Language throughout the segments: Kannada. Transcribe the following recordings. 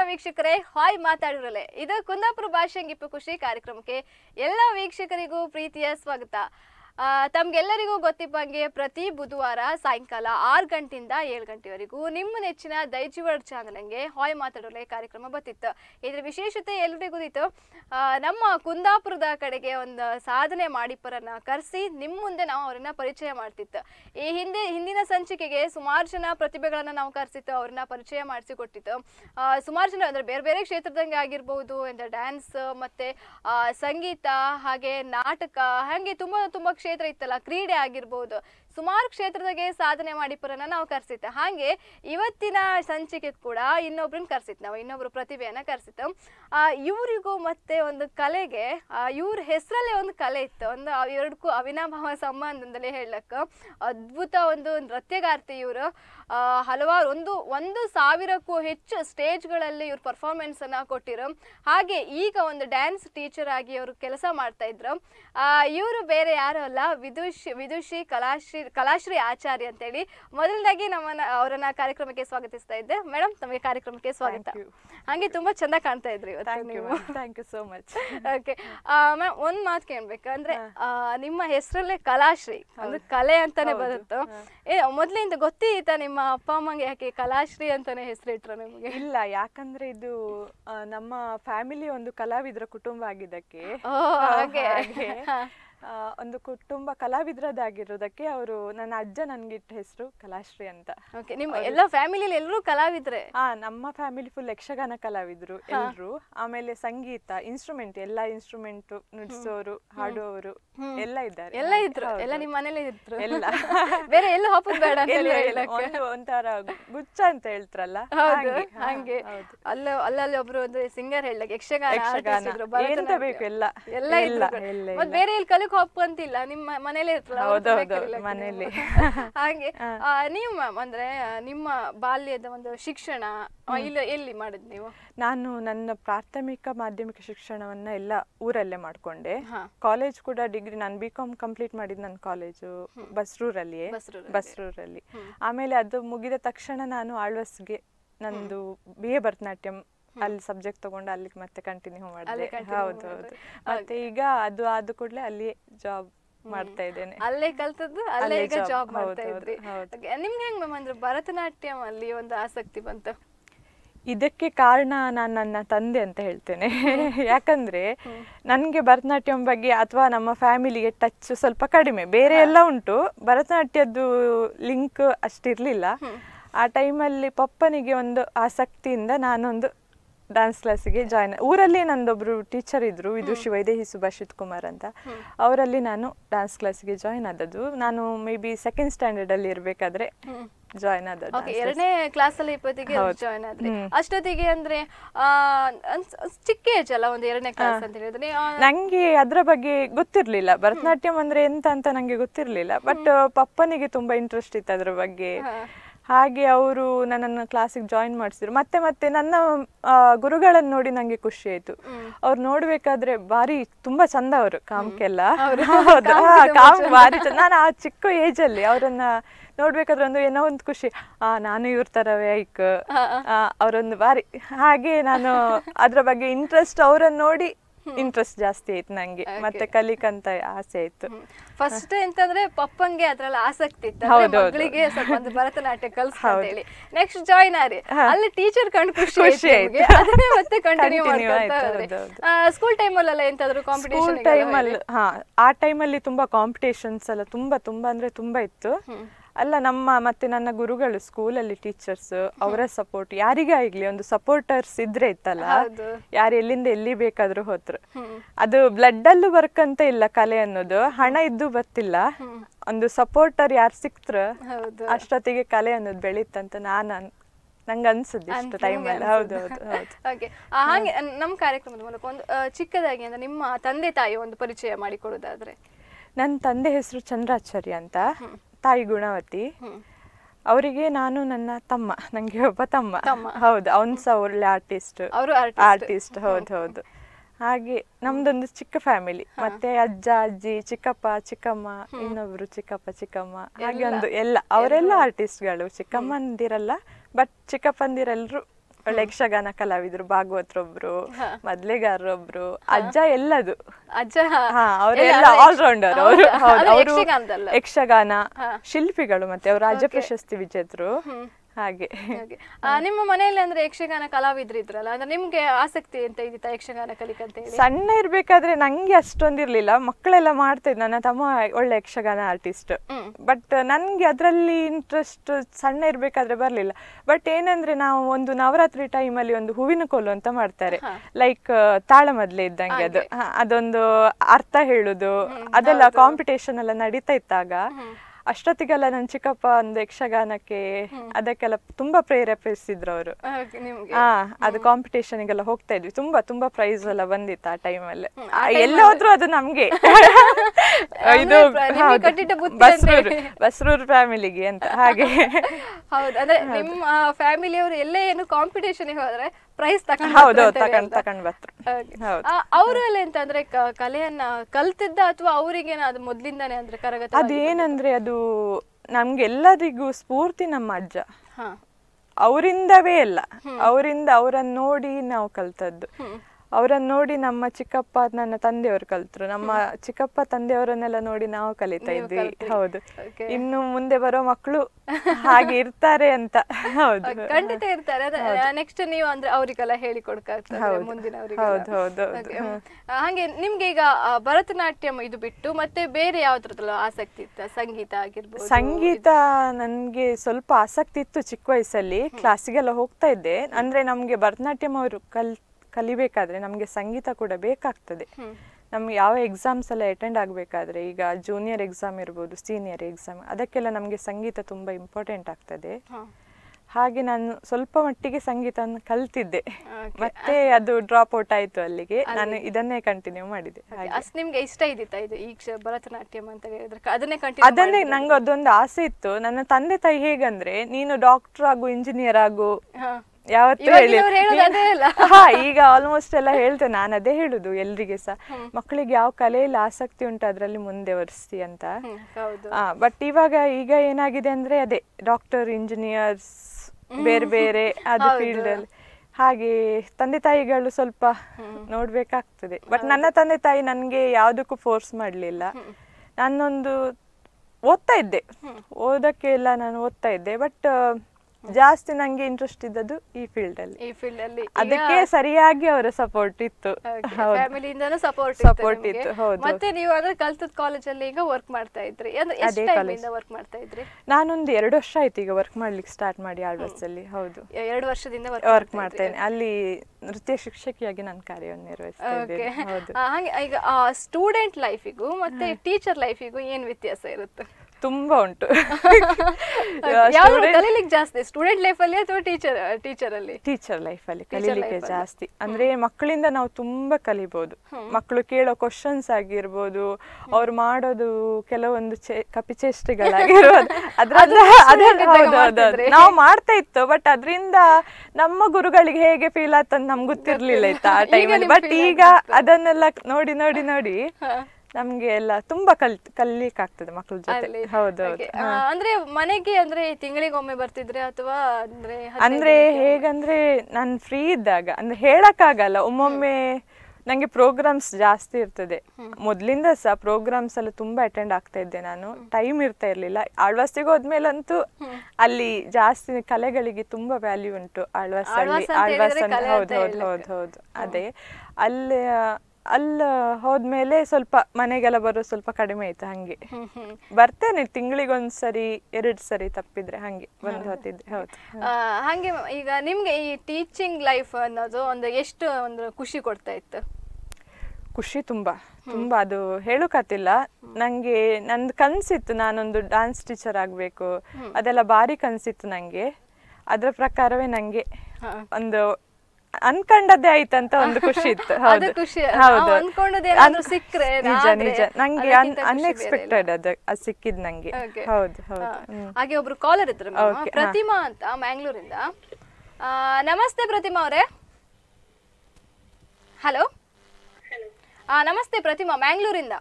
ವೀಕ್ಷಕರೇ ಹಾಯ್ ಮಾತಾಡಿರಲೆ ಇದು ಕುಂದಾಪುರ ಭಾಷೆಂಗಿಪ್ಪು ಖುಷಿ ಕಾರ್ಯಕ್ರಮಕ್ಕೆ ಎಲ್ಲ ವೀಕ್ಷಕರಿಗೂ ಪ್ರೀತಿಯ ಸ್ವಾಗತ ಆ, ತಮ್ಗೆಲ್ಲರಿಗೂ ಗೊತ್ತಿಪ್ಪಂಗೆ ಪ್ರತಿ ಬುಧವಾರ ಸಾಯಂಕಾಲ ಆರು ಗಂಟೆಯಿಂದ ಏಳು ಗಂಟೆವರೆಗೂ ನಿಮ್ಮ ನೆಚ್ಚಿನ ದೈಜಿವರ್ಡ್ ಚಾನಲ್ಗೆ ಹಾಯ್ ಮಾತಾಡೋಲೆ ಕಾರ್ಯಕ್ರಮ ಬರ್ತಿತ್ತು ಇದ್ರ ವಿಶೇಷತೆ ಎಲ್ರಿಗೂ ಗೊತ್ತಿತ್ತು ಆ, ನಮ್ಮ ಕುಂದಾಪುರದ ಕಡೆಗೆ ಒಂದು ಸಾಧನೆ ಮಾಡಿಪ್ಪರನ್ನ ಕರೆಸಿ ನಿಮ್ಮ ಮುಂದೆ ನಾವು ಅವರನ್ನ ಪರಿಚಯ ಮಾಡ್ತಿತ್ತು ಈ ಹಿಂದೆ ಹಿಂದಿನ ಸಂಚಿಕೆಗೆ ಸುಮಾರು ಜನ ಪ್ರತಿಭೆಗಳನ್ನ ನಾವು ಕರೆಸಿತ್ತು ಅವ್ರನ್ನ ಪರಿಚಯ ಮಾಡಿಸಿ ಕೊಟ್ಟಿತ್ತು ಸುಮಾರು ಜನ ಅಂದ್ರೆ ಬೇರೆ ಬೇರೆ ಕ್ಷೇತ್ರದಂಗೆ ಆಗಿರ್ಬೋದು ಅಂದ್ರೆ ಡ್ಯಾನ್ಸ್ ಮತ್ತೆ ಆ, ಸಂಗೀತ ಹಾಗೆ ನಾಟಕ ಹಾಗೆ ತುಂಬಾ ತುಂಬಾ ಕ್ಷೇತ್ರ ಇತ್ತಲ್ಲ ಕ್ರೀಡೆ ಆಗಿರ್ಬೋದು ಸುಮಾರು ಕ್ಷೇತ್ರದಾಗೆ ಸಾಧನೆ ಮಾಡಿಪ್ಪರನ್ನ ನಾವು ಕರ್ಸಿತ್ತು ಹಾಗೆ ಇವತ್ತಿನ ಸಂಚಿಕೆ ಕೂಡ ಇನ್ನೊಬ್ರನ್ನ ಕರ್ಸಿತ್ತು ನಾವು ಇನ್ನೊಬ್ರು ಪ್ರತಿಭೆಯನ್ನ ಕರ್ಸಿತ್ತು ಆ ಇವರಿಗೂ ಮತ್ತೆ ಒಂದು ಕಲೆಗೆ ಆ, ಇವ್ರ ಹೆಸರಲ್ಲೇ ಒಂದು ಕಲೆ ಇತ್ತು ಒಂದು ಅವ್ ಎರಡಕ್ಕೂ ಅವಿನಾಭಾವ ಸಂಬಂಧದಲ್ಲಿ ಹೇಳಕ್ಕ ಅದ್ಭುತ ಒಂದು ನೃತ್ಯಗಾರ್ತಿ ಇವರು ಹಲವಾರು ಒಂದು ಒಂದು ಸಾವಿರಕ್ಕೂ ಹೆಚ್ಚು ಸ್ಟೇಜ್ಗಳಲ್ಲಿ ಇವ್ರು ಪರ್ಫಾರ್ಮೆನ್ಸ್ ಅನ್ನ ಕೊಟ್ಟಿರು ಹಾಗೆ ಈಗ ಒಂದು ಡ್ಯಾನ್ಸ್ ಟೀಚರ್ ಆಗಿ ಅವರು ಕೆಲಸ ಮಾಡ್ತಾ ಇದ್ರು ಇವರು ಬೇರೆ ಯಾರು ಅಲ್ಲ ವಿದುಷಿ ವಿದುಷಿ ಕಲಾಶ್ರೀ ಕಲಾಶ್ರೀ ಆಚಾರ್ಯ ಅಂತೇಳಿ ಮೊದಲದಾಗಿ ನಮ್ಮನ್ನ ಅವರನ್ನ ಕಾರ್ಯಕ್ರಮಕ್ಕೆ ಸ್ವಾಗತಿಸ್ತಾ ಇದ್ದೆ ಮೇಡಮ್ ತಮಗೆ ಕಾರ್ಯಕ್ರಮಕ್ಕೆ ಸ್ವಾಗತ Thank you. ಹಾಗೆ ತುಂಬಾ ಚೆನ್ನಾಗಿ ಕಾಣ್ತಾ ಇದ್ರಿ ಇವತ್ತು ಥ್ಯಾಂಕ್ ಯು ನೀವು thank you so much okay ma'am ಒಂದ್ ಮಾತು ಕೇಳ್ಬೇಕಂದ್ರೆ ಆ, ನಿಮ್ಮ ಹೆಸರಲ್ಲೇ ಕಲಾಶ್ರೀ ಅಂದ್ರೆ ಕಲೆ ಅಂತಾನೆ ಹೌದು. ಬರುತ್ತೋ ಹಾ. ಏ ಮೊದ್ಲಿಂದ ಗೊತ್ತಿತ್ತ ನಿಮ್ಮ ಅಪ್ಪ ಅಮ್ಮಂಗೆ ಯಾಕೆ ಕಲಾಶ್ರೀ ಅಂತಾನೆ ಹೆಸರಿಟ್ರು ನಿಮಗೆ ಇಲ್ಲ ಯಾಕಂದ್ರೆ ಇದು ಆ, ನಮ್ಮ ಫ್ಯಾಮಿಲಿ ಒಂದು ಕಲಾವಿದರ ಕುಟುಂಬ ಆಗಿದ್ದಕ್ಕೆ ಓ, ಆ, ಹಾಗೆ. ಹಾ. ಆ, ಒಂದು ಕುಟುಂಬ ಕಲಾವಿದರದಾಗಿರೋದಕ್ಕೆ ಅವರು ನನ್ನ ಅಜ್ಜ ನನ್ಗಿಟ್ಟ ಹೆಸರು ಕಲಾಶ್ರೀ ಅಂತ ಓಕೆ ನಿಮ್ಮ ಎಲ್ಲ ಫ್ಯಾಮಿಲಿಯಲ್ಲಿ ಎಲ್ಲರೂ ಕಲಾವಿದ್ರೆ ಆ ನಮ್ಮ ಫ್ಯಾಮಿಲಿ ಫುಲ್ ಯಕ್ಷಗಾನ ಕಲಾವಿದ್ರು ಎಲ್ರು ಆಮೇಲೆ ಸಂಗೀತ ಇನ್ಸ್ಟ್ರೂಮೆಂಟ್ ಎಲ್ಲಾ ಇನ್ಸ್ಟ್ರೂಮೆಂಟ್ ನುಡ್ಸೋರು ಹಾಡುವವರು ಎಲ್ಲ ಇದ್ದಾರೆ ಎಲ್ಲ ಹಾಗೆ. ಇದ್ರು ಹೌದು, ಎಲ್ಲ ಹೌದು. ನಿಮ್ಮ ಮನೇಲಿ ಇದ್ರು ಎಲ್ಲ. ಬೇರೆ ಎಲ್ಲೂ ಹಾಕೋದ್ ಬೇಡ ಅಂತ ಎಲ್ಲ, ಹೇಳಿ ಎಲ್ಲ. ಹೇಳಕ್ಕೆ. ಒಂದು ಒಂಥರ ಗುಚ್ಛ ಅಂತ ಹೇಳ್ತಾರಲ್ಲ ಹೌದು ಹಾಗೆ. ಹಾ, ಹಂಗೆ ಹೌದು. ಅಲ್ಲ ಅಲ್ಲಲ್ಲಿ ಒಬ್ರು ಒಂದು ಸಿಂಗರ್ ಹೇಳಕ್ ಯಕ್ಷಗಾನ ಯಕ್ಷಗಾನ. artist ಇದ್ರು, ಎಂತ ಭರತನಾಟ್ಯ. ಬೇಕು ಎಲ್ಲ. ಎಲ್ಲ ಎಲ್ಲ, ಇದ್ರು ಎಲ್ಲ, ಮತ್ತೆ ಎಲ್ಲ. ಬೇರೆ ಎಲ್ಲಿ ಕಲಿಕ್ ಹೋಗ್ಬಂತಿಲ್ಲ ನಿಮ್ಮ ಮನೇಲೆ ಇರ್ತಲ್ಲ ಅವ್ರು ಹೌದು, ಹೌದು, ಬೇಕಾಗಿಲ್ಲ ಹೌದು, ಮನೇಲಿ. ಹಾಗೆ ಆ, ನೀವು ಮ್ಯಾಮ್ ಅಂದ್ರೆ ಆ, ನಿಮ್ಮ ಬಾಲ್ಯದ ಒಂದು ಶಿಕ್ಷಣ ಆ, ಇಲ್ಲ ಎಲ್ಲಿ ಮಾಡಿದ್ ನೀವು ನಾನು ನನ್ನ ಪ್ರಾಥಮಿಕ ಮಾಧ್ಯಮಿಕ ಶಿಕ್ಷಣವನ್ನ ಎಲ್ಲ ಊರಲ್ಲೇ ಮಾಡ್ಕೊಂಡೆ ಹಾ. ಕಾಲೇಜ್ ಕೂಡ ಡಿಗ್ರಿ ನಾನು ಬಿ ಕಾಮ್ ಕಂಪ್ಲೀಟ್ ಮಾಡಿದ್ದು ನನ್ನ ಕಾಲೇಜು ಬಸ್ರೂರಲ್ಲಿಯೇ ಬಸ್ರೂರಲ್ಲಿ. ಬಸ್ರೂರಲ್ಲಿ ಆಮೇಲೆ ಅದು ಮುಗಿದ ತಕ್ಷಣ ನಾನು ಆಳ್ವಾಸ್ಗೆ ನಂದು ಬಿ ಎ ಭರತನಾಟ್ಯಂ ಅಲ್ಲಿ ಸಬ್ಜೆಕ್ಟ್ ತಗೊಂಡು ಅಲ್ಲಿಗೆ ಮತ್ತೆ ಕಂಟಿನ್ಯೂ ಮಾಡಿದೆ ಅಲ್ಲೇ continue ಹೌದು ಹೌದು ಮಾಡಿದ್ರಿ. ಮತ್ತೆ ಈಗ ಅದು ಆದ ಕೂಡಲೇ ಅಲ್ಲಿ ಜಾಬ್ ಮಾಡ್ತಾ ಇದ್ದೇನೆ ಅಲ್ಲೇ ಕಲ್ತದ್ದು ಅಲ್ಲೇ ಅಲ್ಲೇ ಈಗ job. ಜಾಬ್ ಹೌದು, ಮಾಡ್ತಾ ಹೌದು, ಇದ್ರಿ ಹೌದು. Okay, ನಿಮ್ಗೆ ಹೆಂಗ್ ಮ್ಯಾಮ್ ಅಂದ್ರೆ ಭರತನಾಟ್ಯಂ ಅಲ್ಲಿ ಒಂದು ಆಸಕ್ತಿ ಬಂತು ಇದಕ್ಕೆ ಕಾರಣ ನಾನು ನನ್ನ ತಂದೆ ಅಂತ ಹೇಳ್ತೇನೆ ಯಾಕಂದ್ರೆ ನನಗೆ ಭರತನಾಟ್ಯಂ ಬಗ್ಗೆ ಅಥವಾ ನಮ್ಮ ಫ್ಯಾಮಿಲಿಗೆ ಟಚ್ ಸ್ವಲ್ಪ ಕಡಿಮೆ ಬೇರೆ ಎಲ್ಲ ಉಂಟು ಭರತನಾಟ್ಯದ್ದು ಲಿಂಕ್ ಅಷ್ಟಿರ್ಲಿಲ್ಲ ಆ ಟೈಮಲ್ಲಿ ಪಪ್ಪನಿಗೆ ಒಂದು ಆಸಕ್ತಿಯಿಂದ ನಾನೊಂದು ಡಾನ್ಸ್ ಕ್ಲಾಸಿಗೆ ಜಾಯ್ನ್ ಊರಲ್ಲಿ ನಂದೊಬ್ರು ಟೀಚರ್ ಇದ್ರು ವಿದುಷಿ ವೈದೇಹಿ ಸುಭಾಷಿತ್ ಕುಮಾರ್ ಅಂತ ಅವರಲ್ಲಿ ನಾನು ಡಾನ್ಸ್ ಕ್ಲಾಸಿಗೆ ಜಾಯ್ನ್ ಆದದ್ದು ನಾನು ಮೇ ಬಿ ಸೆಕೆಂಡ್ ಸ್ಟ್ಯಾಂಡರ್ಡ್ ಅಲ್ಲಿ ಇರ್ಬೇಕಾದ್ರೆ ಜಾಯ್ನ್ ಆದದ್ದು ಓಕೆ dance class. ಎರಡನೇ ಕ್ಲಾಸ್ ಅಲ್ಲಿ ಇಪ್ಪತ್ತಿಗೆ ಹೌದು. ಜಾಯ್ನ್ ಆದ್ರಿ ಹ್ಮ್. ಅಷ್ಟೊತ್ತಿಗೆ ಅಂದ್ರೆ ಆ, ಅನ್ಸ್- ಚಿಕ್ಕ ಏಜ್ ಅಲ್ಲ ಒಂದು ಎರಡನೇ ಕ್ಲಾಸ್ ಅಂತ ಹೇಳಿದ್ರೆ ಆ, ನಂಗೆ ಅದ್ರ ಬಗ್ಗೆ ಗೊತ್ತಿರ್ಲಿಲ್ಲ ಭರತನಾಟ್ಯಂ ಅಂದ್ರೆ ಎಂತ ಅಂತ ನಂಗೆ ಗೊತ್ತಿರ್ಲಿಲ್ಲ ಬಟ್ ಪಪ್ಪನಿಗೆ ತುಂಬಾ ಇಂಟ್ರೆಸ್ಟ್ ಇತ್ತು ಅದ್ರ ಬಗ್ಗೆ ಹಾ. ಹಾಗೆ ಅವರು ನನ್ನನ್ನು ಕ್ಲಾಸಿಗೆ ಜಾಯಿನ್ ಮಾಡಿಸಿದ್ರು ಮತ್ತೆ ಮತ್ತೆ ನನ್ನ ಆ, ಗುರುಗಳನ್ನ ನೋಡಿ ನಂಗೆ ಖುಷಿ ಆಯ್ತು ಅವ್ರು ನೋಡ್ಬೇಕಾದ್ರೆ ಬಾರಿ ತುಂಬಾ ಚಂದ ಅವರು ಕಾಮ್ಕೆಲ್ಲ ಹೌದು ಹಾ, ಕಾಮ್ ಬಾರಿ ಚಂದ ನಾನು ಆ ಚಿಕ್ಕ ಏಜ್ ಅಲ್ಲಿ ಅವರನ್ನ ನೋಡ್ಬೇಕಾದ್ರೆ ಒಂದು ಏನೋ ಒಂದು ಖುಷಿ ಆ ನಾನು ಇವ್ರ ತರವೇ ಐಕ್ ಅವರೊಂದು ಬಾರಿ ಹಾಗೆ ನಾನು ಅದ್ರ ಬಗ್ಗೆ ಇಂಟ್ರೆಸ್ಟ್ ಅವರನ್ನ ನೋಡಿ ಇಂಟ್ರೆಸ್ಟ್ ಜಾಸ್ತಿ ಆಯ್ತು ನಂಗೆ ಮತ್ತೆ ಕಲಿಕಂತ ಆಸೆ ಆಯ್ತು ಫಸ್ಟ್ ಎಂತಂದ್ರೆ ಪಪ್ಪಂಗೆ ಅದ್ರಲ್ಲಿ ಆಸಕ್ತಿ ಇತ್ತು ಹೌದು, ಅಂದ್ರೆ ಹೌದು. ಮಗಳಿಗೆ ಸ್ವಲ್ಪ ಒಂದು ಭರತನಾಟ್ಯ ಕಲ್ಸ್ ಅಂತ ಹೌದು. ಹೇಳಿ ನೆಕ್ಸ್ಟ್ ಜಾಯ್ನ್ ಆರಿ ಅಲ್ಲಿ ಟೀಚರ್ ಕಂಡು ಖುಷಿ ಖುಷಿ ಆಯ್ತು ನಿಮ್ಗೆ. ಆಯ್ತು. ಅದನ್ನೇ ಮತ್ತೆ ಕಂಟಿನ್ಯೂ Continue ಮಾಡ್ಕೊಂತ ಆಯ್ತು, ಹೋದ್ರಿ ಹೌದು, ಹೌದು. ಸ್ಕೂಲ್ ಟೈಮಲ್ಲೆಲ್ಲ ಎಂತಾದ್ರು ಸ್ಕೂಲ್ ಕಾಂಪಿಟೇಷನ್ ಟೈಮಲ್ಲಿ ಹಾ ಆ ಟೈಮಲ್ಲಿ ತುಂಬಾ ಕಾಂಪಿಟೇಷನ್ಸ್ ಎಲ್ಲ ತುಂಬಾ ತುಂಬಾ ಅಂದ್ರೆ ತುಂಬಾ ಇತ್ತು ಅಲ್ಲ ನಮ್ಮ ಮತ್ತೆ ನನ್ನ ಗುರುಗಳು ಸ್ಕೂಲಲ್ಲಿ ಟೀಚರ್ಸ್ ಅವರ ಸಪೋರ್ಟ್ ಯಾರಿಗೇ ಆಗ್ಲಿ ಒಂದು ಸಪೋರ್ಟರ್ಸ್ ಇದ್ರೆ ಇತ್ತಲ್ಲ ಹೌದು. ಯಾರು ಎಲ್ಲಿಂದ ಎಲ್ಲಿ ಬೇಕಾದ್ರೂ ಹೋದ್ರು ಅದು ಬ್ಲಡ್ ಅಲ್ಲೂ ಬರ್ಕಂತ ಇಲ್ಲ ಕಲೆ ಅನ್ನೋದು ಹಣ ಇದ್ದು ಬರ್ತಿಲ್ಲ ಒಂದು ಸಪೋರ್ಟರ್ ಯಾರು ಸಿಕ್ತ್ರ ಹೌದು. ಅಷ್ಟೊತ್ತಿಗೆ ಕಲೆ ಅನ್ನೋದು ಬೆಳೀತಂತ ನಾನು ನಂಗೆ ಅನ್ಸುದು ಇಷ್ಟು ಟೈಮಲ್ಲಿ ಹೌದು ಹೌದು ಹೌದು ಓಕೆ ಹಾಗೆ ನಮ್ಮ ಕಾರ್ಯಕ್ರಮದ ಮೂಲಕ ಒಂದು ಆ, ಚಿಕ್ಕದಾಗಿ ಅಂದ್ರೆ ನಿಮ್ಮ ತಂದೆ ತಾಯಿ ಒಂದು ಪರಿಚಯ ಮಾಡಿಕೊಡೋದಾದ್ರೆ ನನ್ನ ತಂದೆ ಹೆಸರು ಚಂದ್ರಾಚಾರ್ಯ ಅಂತ ತಾಯಿ ಗುಣವತಿ ಅವರಿಗೆ ನಾನು ನನ್ನ ತಮ್ಮ ನಂಗೆ ಒಬ್ಬ ತಮ್ಮ ಹೌದು ಅವನ್ ಸಹ ಒಳ್ಳೆ ಆರ್ಟಿಸ್ಟ್ ಅವರು ಆರ್ಟಿಸ್ಟ್ ಹೌದು ಹೌದು ಹಾಗೆ ನಮ್ದೊಂದು ಚಿಕ್ಕ ಫ್ಯಾಮಿಲಿ ಮತ್ತೆ ಅಜ್ಜ ಅಜ್ಜಿ ಚಿಕ್ಕಪ್ಪ ಚಿಕ್ಕಮ್ಮ ಇನ್ನೊಬ್ರು ಚಿಕ್ಕಪ್ಪ ಚಿಕ್ಕಮ್ಮ ಹಾಗೆ ಒಂದು ಎಲ್ಲ ಅವರೆಲ್ಲ ಆರ್ಟಿಸ್ಟ್ಗಳು ಚಿಕ್ಕಮ್ಮಂದಿರಲ್ಲ ಬಟ್ ಚಿಕ್ಕಪ್ಪಂದಿರೆಲ್ಲರೂ ಒಳ್ಳೆ ಯಕ್ಷಗಾನ ಕಲಾವಿದ್ರು ಭಾಗವತರೊಬ್ರು ಮೊದ್ಲೆಗಾರರೊಬ್ರು ಅಜ್ಜ ಎಲ್ಲದು ಅಜ್ಜ ಹಾ ಎಲ್ಲ ಅವರೆಲ್ಲ ಅಂದ್ರೆ ಆಲ್ರೌಂಡರ್ ಅವರು ಹೌದಾ? ಹೌದು ಅಂದ್ರೆ ಅವರು ಯಕ್ಷಗಾನದಲ್ಲ? ಯಕ್ಷಗಾನ ಹಾ. ಶಿಲ್ಪಿಗಳು ಮತ್ತೆ ಅವರು ರಾಜ್ಯ ಪ್ರಶಸ್ತಿ ವಿಜೇತರು ಹಾಗೆ Okay. ಆ, ನಿಮ್ಮ ಮನೆಯಲ್ಲಿ ಅಂದ್ರೆ ಯಕ್ಷಗಾನ ಕಲಾವಿದ್ರು ಇದ್ರಲ್ಲ ಅಂದ್ರೆ ನಿಮ್ಗೆ ಆಸಕ್ತಿ ಅಂತ ಇದ್ದಿತ್ತಾ ಯಕ್ಷಗಾನ ಕಲಿಕಂತ ಹೇಳಿ ಸಣ್ಣ ಇರ್ಬೇಕಾದ್ರೆ ನಂಗೆ ಅಷ್ಟೊಂದಿರ್ಲಿಲ್ಲ ಮಕ್ಕಳೆಲ್ಲ ಮಾಡ್ತಾ ಇದ್ರು ನನ್ನ ತಮ್ಮ ಒಳ್ಳೆ ಯಕ್ಷಗಾನ ಆರ್ಟಿಸ್ಟ್ ಹ್ಮ್. ಬಟ್ ನನ್ಗೆ ಅದರಲ್ಲಿ ಇಂಟ್ರೆಸ್ಟ್ ಸಣ್ಣ ಇರ್ಬೇಕಾದ್ರೆ ಬರ್ಲಿಲ್ಲ ಬಟ್ ಏನಂದ್ರೆ ನಾವು ಒಂದು ನವರಾತ್ರಿ ಟೈಮಲ್ಲಿ ಒಂದು ಹೂವಿನ ಕೋಲು ಅಂತ ಮಾಡ್ತಾರೆ ಲೈಕ್ ತಾಳಮದ್ಲೆ ಇದ್ದಂಗೆ ಅದು ಹ, ಅದೊಂದು ಅರ್ಥ ಹೇಳುದು ಅದೆಲ್ಲ ಕಾಂಪಿಟೇಷನ್ ಎಲ್ಲ ನಡೀತಾ ಇದ್ದಾಗ ಅಷ್ಟೊತ್ತಿಗೆಲ್ಲ ನನ್ನ ಚಿಕ್ಕಪ್ಪ ಒಂದು ಯಕ್ಷಗಾನಕ್ಕೆ ಅದಕ್ಕೆಲ್ಲ ತುಂಬಾ ಪ್ರೇರೇಪಿಸಿದ್ರು ಅವರು Okay, ನಿಮ್ಗೆ ಹಾ ಅದು ಕಾಂಪಿಟೇಷನ್ಗೆಲ್ಲ ಹೋಗ್ತಾ ಇದ್ವಿ ತುಂಬಾ ತುಂಬಾ ಪ್ರೈಸ್ ಎಲ್ಲ ಬಂದಿತ್ತು ಆ ಟೈಮಲ್ಲಿ ಆ ಎಲ್ಲ ಹೋದ್ರು ಅದು ನಮ್ಗೆ ಇದು ಅಂದ್ರೆ ಪ್ರ- ನಿಮ್ಗೆ ಹೌದು. ಕಟ್ಟಿಟ್ಟ ಬುತ್ತಿ ಬಸ್ರೂರು ಬಸ್ರೂರು ಫ್ಯಾಮಿಲಿಗೆ ಅಂತ ಹಾಗೆ ಹೌದು ಅಂದ್ರೆ ನಿಮ್ಮ ಫ್ಯಾಮಿಲಿಯವರು ಎಲ್ಲೇ ಏನು ಕಾಂಪಿಟೇಷನ್ ಹೋದ್ರೆ ಪ್ರೈಸ್ ತಗೊಂಡು ಹೌದು ತಕೊಂಡ್ ತಕೊಂಡ್ ಬತ್ರು ಹೌದು ಅವರು ಎಲ್ಲ ಎಂತ ಅಂದ್ರೆ ಕ- ಕಲೆಯನ್ನ ಕಲ್ತಿದ್ದ ಅಥವಾ ಅವರಿಗೆ ಅದು ಮೊದ್ಲಿಂದಾನೇ ಅಂದ್ರೆ ಕರಗತ ಅದೇನಂದ್ರೆ ಅದು ನಮ್ಗೆ ಎಲ್ಲರಿಗೂ ಸ್ಫೂರ್ತಿ ನಮ್ಮ ಅಜ್ಜ ಹಾ ಅವರಿಂದವೇ ಎಲ್ಲ ಅವರಿಂದ ಅವರನ್ನ ನೋಡಿ ನಾವು ಕಲ್ತದ್ದು ಅವರನ್ನ ನೋಡಿ ನಮ್ಮ ಚಿಕ್ಕಪ್ಪ ನನ್ನ ತಂದೆಯವರು ಕಲ್ತರು ನಮ್ಮ ಚಿಕ್ಕಪ್ಪ ತಂದೆಯವರನ್ನೆಲ್ಲ ನೋಡಿ ನಾವು ಕಲಿತಾ ಇದ್ವಿ ಹೌದು Okay. ಇನ್ನು ಮುಂದೆ ಬರೋ ಮಕ್ಕಳು ಹಾಗೆ ಇರ್ತಾರೆ ಅಂತ ಹೌದು ಖಂಡಿತ ಇರ್ತಾರೆ ನೆಕ್ಸ್ಟ್ ನೀವು ಅಂದ್ರೆ ಅವರಿಗೆಲ್ಲ ಹೇಳಿ ಕೊಡ್ಕಾಗ್ತದೆ ಮುಂದಿನವರಿಗೆ ಹೌದು ಹೌದು ಹಾಗೆ ನಿಮ್ಗೆ ಈಗ ಆ, ಭರತನಾಟ್ಯಂ ಇದು ಬಿಟ್ಟು ಮತ್ತೆ ಬೇರೆ ಯಾವ್ದ್ರದ್ದಲ್ಲ ಆಸಕ್ತಿ ಇತ್ತ ಸಂಗೀತ ಆಗಿರ್ಬೋದು ಸಂಗೀತ ನನ್ಗೆ ಸ್ವಲ್ಪ ಆಸಕ್ತಿ ಇತ್ತು ಚಿಕ್ಕ ವಯಸ್ಸಲ್ಲಿ ಕ್ಲಾಸಿಗೆಲ್ಲ ಹೋಗ್ತಾ ಇದ್ದೆ ಅಂದ್ರೆ ನಮ್ಗೆ ಭರತನಾಟ್ಯಂ ಅವರು ಕಲ್ ಕಲಿಬೇಕಾದ್ರೆ ನಮ್ಗೆ ಸಂಗೀತ ಕೂಡ ಬೇಕಾಗ್ತದೆ ನಮ್ಗೆ ಯಾವ ಎಕ್ಸಾಮ್ಸ್ ಎಲ್ಲ ಅಟೆಂಡ್ ಆಗಬೇಕಾದ್ರೆ ಈಗ ಜೂನಿಯರ್ ಎಕ್ಸಾಮ್ ಇರ್ಬೋದು ಸೀನಿಯರ್ ಎಕ್ಸಾಮ್ ಅದಕ್ಕೆಲ್ಲ ನಮಗೆ ಸಂಗೀತ ತುಂಬಾ ಇಂಪಾರ್ಟೆಂಟ್ ಆಗ್ತದೆ ಹಾ. ಹಾಗೆ ನಾನು ಸ್ವಲ್ಪ ಮಟ್ಟಿಗೆ ಸಂಗೀತವನ್ನು ಕಲ್ತಿದ್ದೆ Okay. ಮತ್ತೆ ಅದು ಡ್ರಾಪ್ ಔಟ್ ಆಯ್ತು ಅಲ್ಲಿಗೆ ನಾನು ಇದನ್ನೇ ಕಂಟಿನ್ಯೂ ಮಾಡಿದೆ ಹಾಗೆ ಅಷ್ಟ್ ನಿಮ್ಗೆ ಇಷ್ಟ ಇದ್ದಿತ್ತಾ ಇದು ಈ ಕ್ಷ- ಭರತನಾಟ್ಯಂ ಅಂತ ಹೇಳಿದ್ರೆ ಕ- ಅದನ್ನೇ ಕಂಟಿನ್ಯೂ ಅದನ್ನೇ ನಂಗೆ ಅದೊಂದು ಆಸೆ ಇತ್ತು ನನ್ನ ತಂದೆ ತಾಯಿ ಹೇಗಂದ್ರೆ ನೀನು ಡಾಕ್ಟರ್ ಆಗು ಇಂಜಿನಿಯರ್ ಆಗು ಯಾವತ್ತೂ ಹೇಳಿ ಇವಾಗಿನವ್ರು ಹೇಳೋದು ಅದೇ ಅಲ್ಲ. ಹಾ ಈಗ ಆಲ್ಮೋಸ್ಟ್ ಎಲ್ಲ ಹೇಳ್ತೇನೆ ನಾನು ಅದೇ ಹೇಳುದು ಎಲ್ರಿಗೆ ಸಹ ಮಕ್ಕಳಿಗೆ ಯಾವ ಕಲೆಯಲ್ಲಿ ಆಸಕ್ತಿ ಉಂಟು ಅದ್ರಲ್ಲಿ ಮುಂದೆ ವರ್ಸಿ ಅಂತ ಹೌದು ಬಟ್ ಇವಾಗ ಈಗ ಏನಾಗಿದೆ ಅಂದ್ರೆ ಅದೇ ಡಾಕ್ಟರ್ ಇಂಜಿನಿಯರ್ಸ್ ಬೇರೆ ಬೇರೆ ಅದು ಫೀಲ್ಡ್ ಅಲ್ಲಿ ಹಾಗೆ ತಂದೆ ತಾಯಿಗಳು ಸ್ವಲ್ಪ ನೋಡ್ಬೇಕಾಗ್ತದೆ ಬಟ್ ನನ್ನ ತಂದೆ ತಾಯಿ ನನ್ಗೆ ಯಾವ್ದಕ್ಕೂ ಫೋರ್ಸ್ ಮಾಡ್ಲಿಲ್ಲ ನಾನೊಂದು ಓದ್ತಾ ಇದ್ದೆ ಓದಕ್ಕೆ ಎಲ್ಲ ನಾನು ಓದ್ತಾ ಇದ್ದೆ ಬಟ್ ಜಾಸ್ತಿ ನಂಗೆ ಇಂಟ್ರೆಸ್ಟ್ ಇದ್ದದ್ದು ಈ ಫೀಲ್ಡ್ ಅಲ್ಲಿ ಈ ಫೀಲ್ಡ್ ಅಲ್ಲಿ ಅದಕ್ಕೆ ಸರಿಯಾಗಿ ಅವರ ಸಪೋರ್ಟ್ ಇತ್ತು ಹೌದು ಫ್ಯಾಮಿಲಿಯಿಂದನೂ ಸಪೋರ್ಟ್ Support ಇತ್ತು, ಹೌದು. ಮತ್ತೆ ನೀವು ಅಂದ್ರೆ ಕಲ್ತದ ಕಾಲೇಜಲ್ಲಿ ಈಗ ವರ್ಕ್ ಮಾಡ್ತಾ ಇದ್ರಿ ಅಂದ್ರೆ ಎಷ್ಟು ಅದೇ ಟೈಮ್ ಇಂದ ವರ್ಕ್ ಮಾಡ್ತಾ ಇದ್ರಿ ನಾನೊಂದು ಎರಡು ವರ್ಷ ಆಯ್ತು ಈಗ ವರ್ಕ್ ಮಾಡ್ಲಿಕ್ಕೆ ಸ್ಟಾರ್ಟ್ ಮಾಡಿ ಆಳ್ವಾಸ್ ಅಲ್ಲಿ ಹೌದು ಎ- ಎರಡು ವರ್ಷದಿಂದ ವರ್ಕ್ ವರ್ಕ್ ಮಾಡ್ತೇನೆ ಅಲ್ಲಿ ನೃತ್ಯ ಶಿಕ್ಷಕಿಯಾಗಿ ನಾನು ಕಾರ್ಯವನ್ನು ನಿರ್ವಹಿಸ್ತಾ ಓಕೆ ಇದ್ದೇನೆ ಹೌದು ಹಾಗೆ ಈಗ ಸ್ಟೂಡೆಂಟ್ ಲೈಫಿಗೂ ಮತ್ತೆ ಟೀಚರ್ ಲೈಫಿಗೂ ಏನ್ ವ್ಯತ್ಯಾಸ ಇರುತ್ತೆ ತುಂಬಾ ಉಂಟು ಯಾವ್ದು ಕಲೀಲಿಕ್ಕೆ ಜಾಸ್ತಿ ಸ್ಟೂಡೆಂಟ್ ಲೈಫ್ ಅಲ್ಲಿ ಅಥವಾ ಟೀಚರ್ ಟೀಚರ್ ಅಲ್ಲಿ ಟೀಚರ್ ಲೈಫ್ ಅಲ್ಲಿ ಕಲೀಲಿಕ್ಕೆ ಜಾಸ್ತಿ ಅಂದ್ರೆ ಮಕ್ಕಳಿಂದ ನಾವು ತುಂಬಾ ಕಲಿಬಹುದು ಮಕ್ಕಳು ಕೇಳೋ ಕ್ವಶನ್ಸ್ ಆಗಿರ್ಬೋದು ಅವ್ರು ಮಾಡೋದು ಕೆಲವೊಂದು ಚೆ- ಕಪಿಚೇಷ್ಟೆಗಳಾಗಿರ್ಬೋದು ಅದ್ರದ್ದು student ಇದ್ದಾಗ ಹೌದು ಹೌದು ಮಾಡ್ತಿದ್ರಿ. ನಾವು ಮಾಡ್ತಾ ಇತ್ತು ಬಟ್ ಅದರಿಂದ ನಮ್ಮ ಗುರುಗಳಿಗೆ ಹೇಗೆ ಫೀಲ್ ಆತಂತ ನಮ್ಗೆ ಗೊತ್ತಿರ್ಲಿಲ್ಲ ಆಯ್ತಾ ಆ ಈಗ ಟೈಮಲ್ಲಿ ನಿಮ್ಗೆ ಬಟ್ feel ಈಗ ಅದನ್ನೆಲ್ಲ ನೋಡಿ ನೋಡಿ ನೋಡಿ ನಮ್ಗೆ ಎಲ್ಲ ತುಂಬಾ ಕಲ್ ಕಲಿಲಿಕ್ಕೆ ಆಗ್ತದೆ ಮಕ್ಕಳ ಜೊತೆ ಅಲ್ಲಿ. ಹೌದು Okay. ಹೌದು ಆ, ಅಂದ್ರೆ ಮನೆಗೆ ಅಂದ್ರೆ ತಿಂಗಳಿಗೊಮ್ಮೆ ಬರ್ತಿದ್ರೆ ಅಥವಾ ಅಂದ್ರೆ ಹದಿನೈದು ಅಂದ್ರೆ ಹೇಗಂದ್ರೆ ನಾನು ಫ್ರೀ ಇದ್ದಾಗ ಅಂದ್ರೆ ಹೇಳಕ್ಕಾಗಲ್ಲ ಒಮ್ಮೊಮ್ಮೆ ನಂಗೆ ಪ್ರೋಗ್ರಾಮ್ಸ್ ಜಾಸ್ತಿ ಇರ್ತದೆ ಮೊದ್ಲಿಂದ ಸಹ ಪ್ರೋಗ್ರಾಮ್ಸ್ ಎಲ್ಲ ತುಂಬಾ ಅಟೆಂಡ್ ಆಗ್ತಾ ಇದ್ದೆ ನಾನು ಟೈಮ್ ಇರ್ತಾ ಇರ್ಲಿಲ್ಲ ಆಳ್ವಾಸಿಗೆ ಹೋದ್ಮೇಲಂತೂ ಅಲ್ಲಿ ಜಾಸ್ತಿ ಕಲೆಗಳಿಗೆ ತುಂಬಾ ವ್ಯಾಲ್ಯೂ ಉಂಟು ಆಳ್ವಾಸ್ ಅಲ್ಲಿ ಆಳ್ವಾಸ್ ಅಂತ ಆಳ್ವಾಸ್ ಹೇಳಿದ್ರೆ ಅಂತ ಕಲೆ ಹೌದು ಅಂತ ಹೌದು ಹೌದು ಹೌದು ಅದೇ ಅಲ್ಲಿ ಅಲ್ಲಿ ಹೋದ್ಮೇಲೆ ಸ್ವಲ್ಪ ಮನೆಗೆಲ್ಲ ಬರೋ ಸ್ವಲ್ಪ ಕಡಿಮೆ ಆಯ್ತು ಹಂಗೆ ಹ್ಮ್ ಹ್ಮ್ ಬರ್ತೇನೆ ತಿಂಗಳಿಗೊಂದ್ಸರಿ ಎರಡ್ ಸರಿ ತಪ್ಪಿದ್ರೆ ಹಂಗೆ ಬಂದು ಹೋಗ್ತಿದ್ದೆ ಹೌದು ಆ, ಹಾಗೆ ಈಗ ನಿಮ್ಗೆ ಈ ಟೀಚಿಂಗ್ ಲೈಫ್ ಅನ್ನೋದು ಒಂದು ಎಷ್ಟು ಒಂದು ಖುಷಿ ಕೊಡ್ತಾ ಇತ್ತು ಖುಷಿ ತುಂಬಾ ತುಂಬಾ ಅದು ಹೇಳೋಕತ್ತಿಲ್ಲ ನಂಗೆ ನಂದು ಕನ್ಸಿತ್ತು ನಾನೊಂದು ಡಾನ್ಸ್ ಟೀಚರ್ ಆಗ್ಬೇಕು ಅದೆಲ್ಲ ಭಾರಿ ಕನ್ಸಿತ್ತು ನಂಗೆ ಅದ್ರ ಪ್ರಕಾರವೇ ನಂಗೆ ಹಾ. ಒಂದು ಅನ್ಕೊಂಡದ್ದೇ ಆಯ್ತಂತ ಒಂದು ಖುಷಿ ಇತ್ತು ಅದು ಹೌದು ಖುಷಿ. ಹೌದು ನಾವು ಅನ್ಕೊಂಡದ್ದೇನಾದ್ರೂ ಅನ್- ಸಿಕ್ಕ್ರೆ, ನಿಜ ಆದ್ರೆ ನಿಜ ನಂಗೆ ಅದಕ್ಕಿಂತ ಖುಷಿ ಬೇರೆ ಇಲ್ಲ. ಅನ್ಎಕ್ಸ್ಪೆಕ್ಟೆಡ್ ಅದು ಅದು ಸಿಕ್ಕಿದ್ ನಂಗೆ Okay. ಹೌದು ಹೌದು ಹಾ. ಹ್ಮ್. ಹಾಗೆ ಒಬ್ರು ಕಾಲರ್ ಇದ್ರು ma'am. Okay, ಹಾ. ಪ್ರತಿಮಾ ಅಂತ ಮ್ಯಾಂಗ್ಳೂರಿಂದ ಆ, ನಮಸ್ತೆ ಪ್ರತಿಮಾ ಅವರೇ ಹಲೋ ನಮಸ್ತೆ ಪ್ರತಿಮಾ ಮ್ಯಾಂಗ್ಳೂರಿಂದ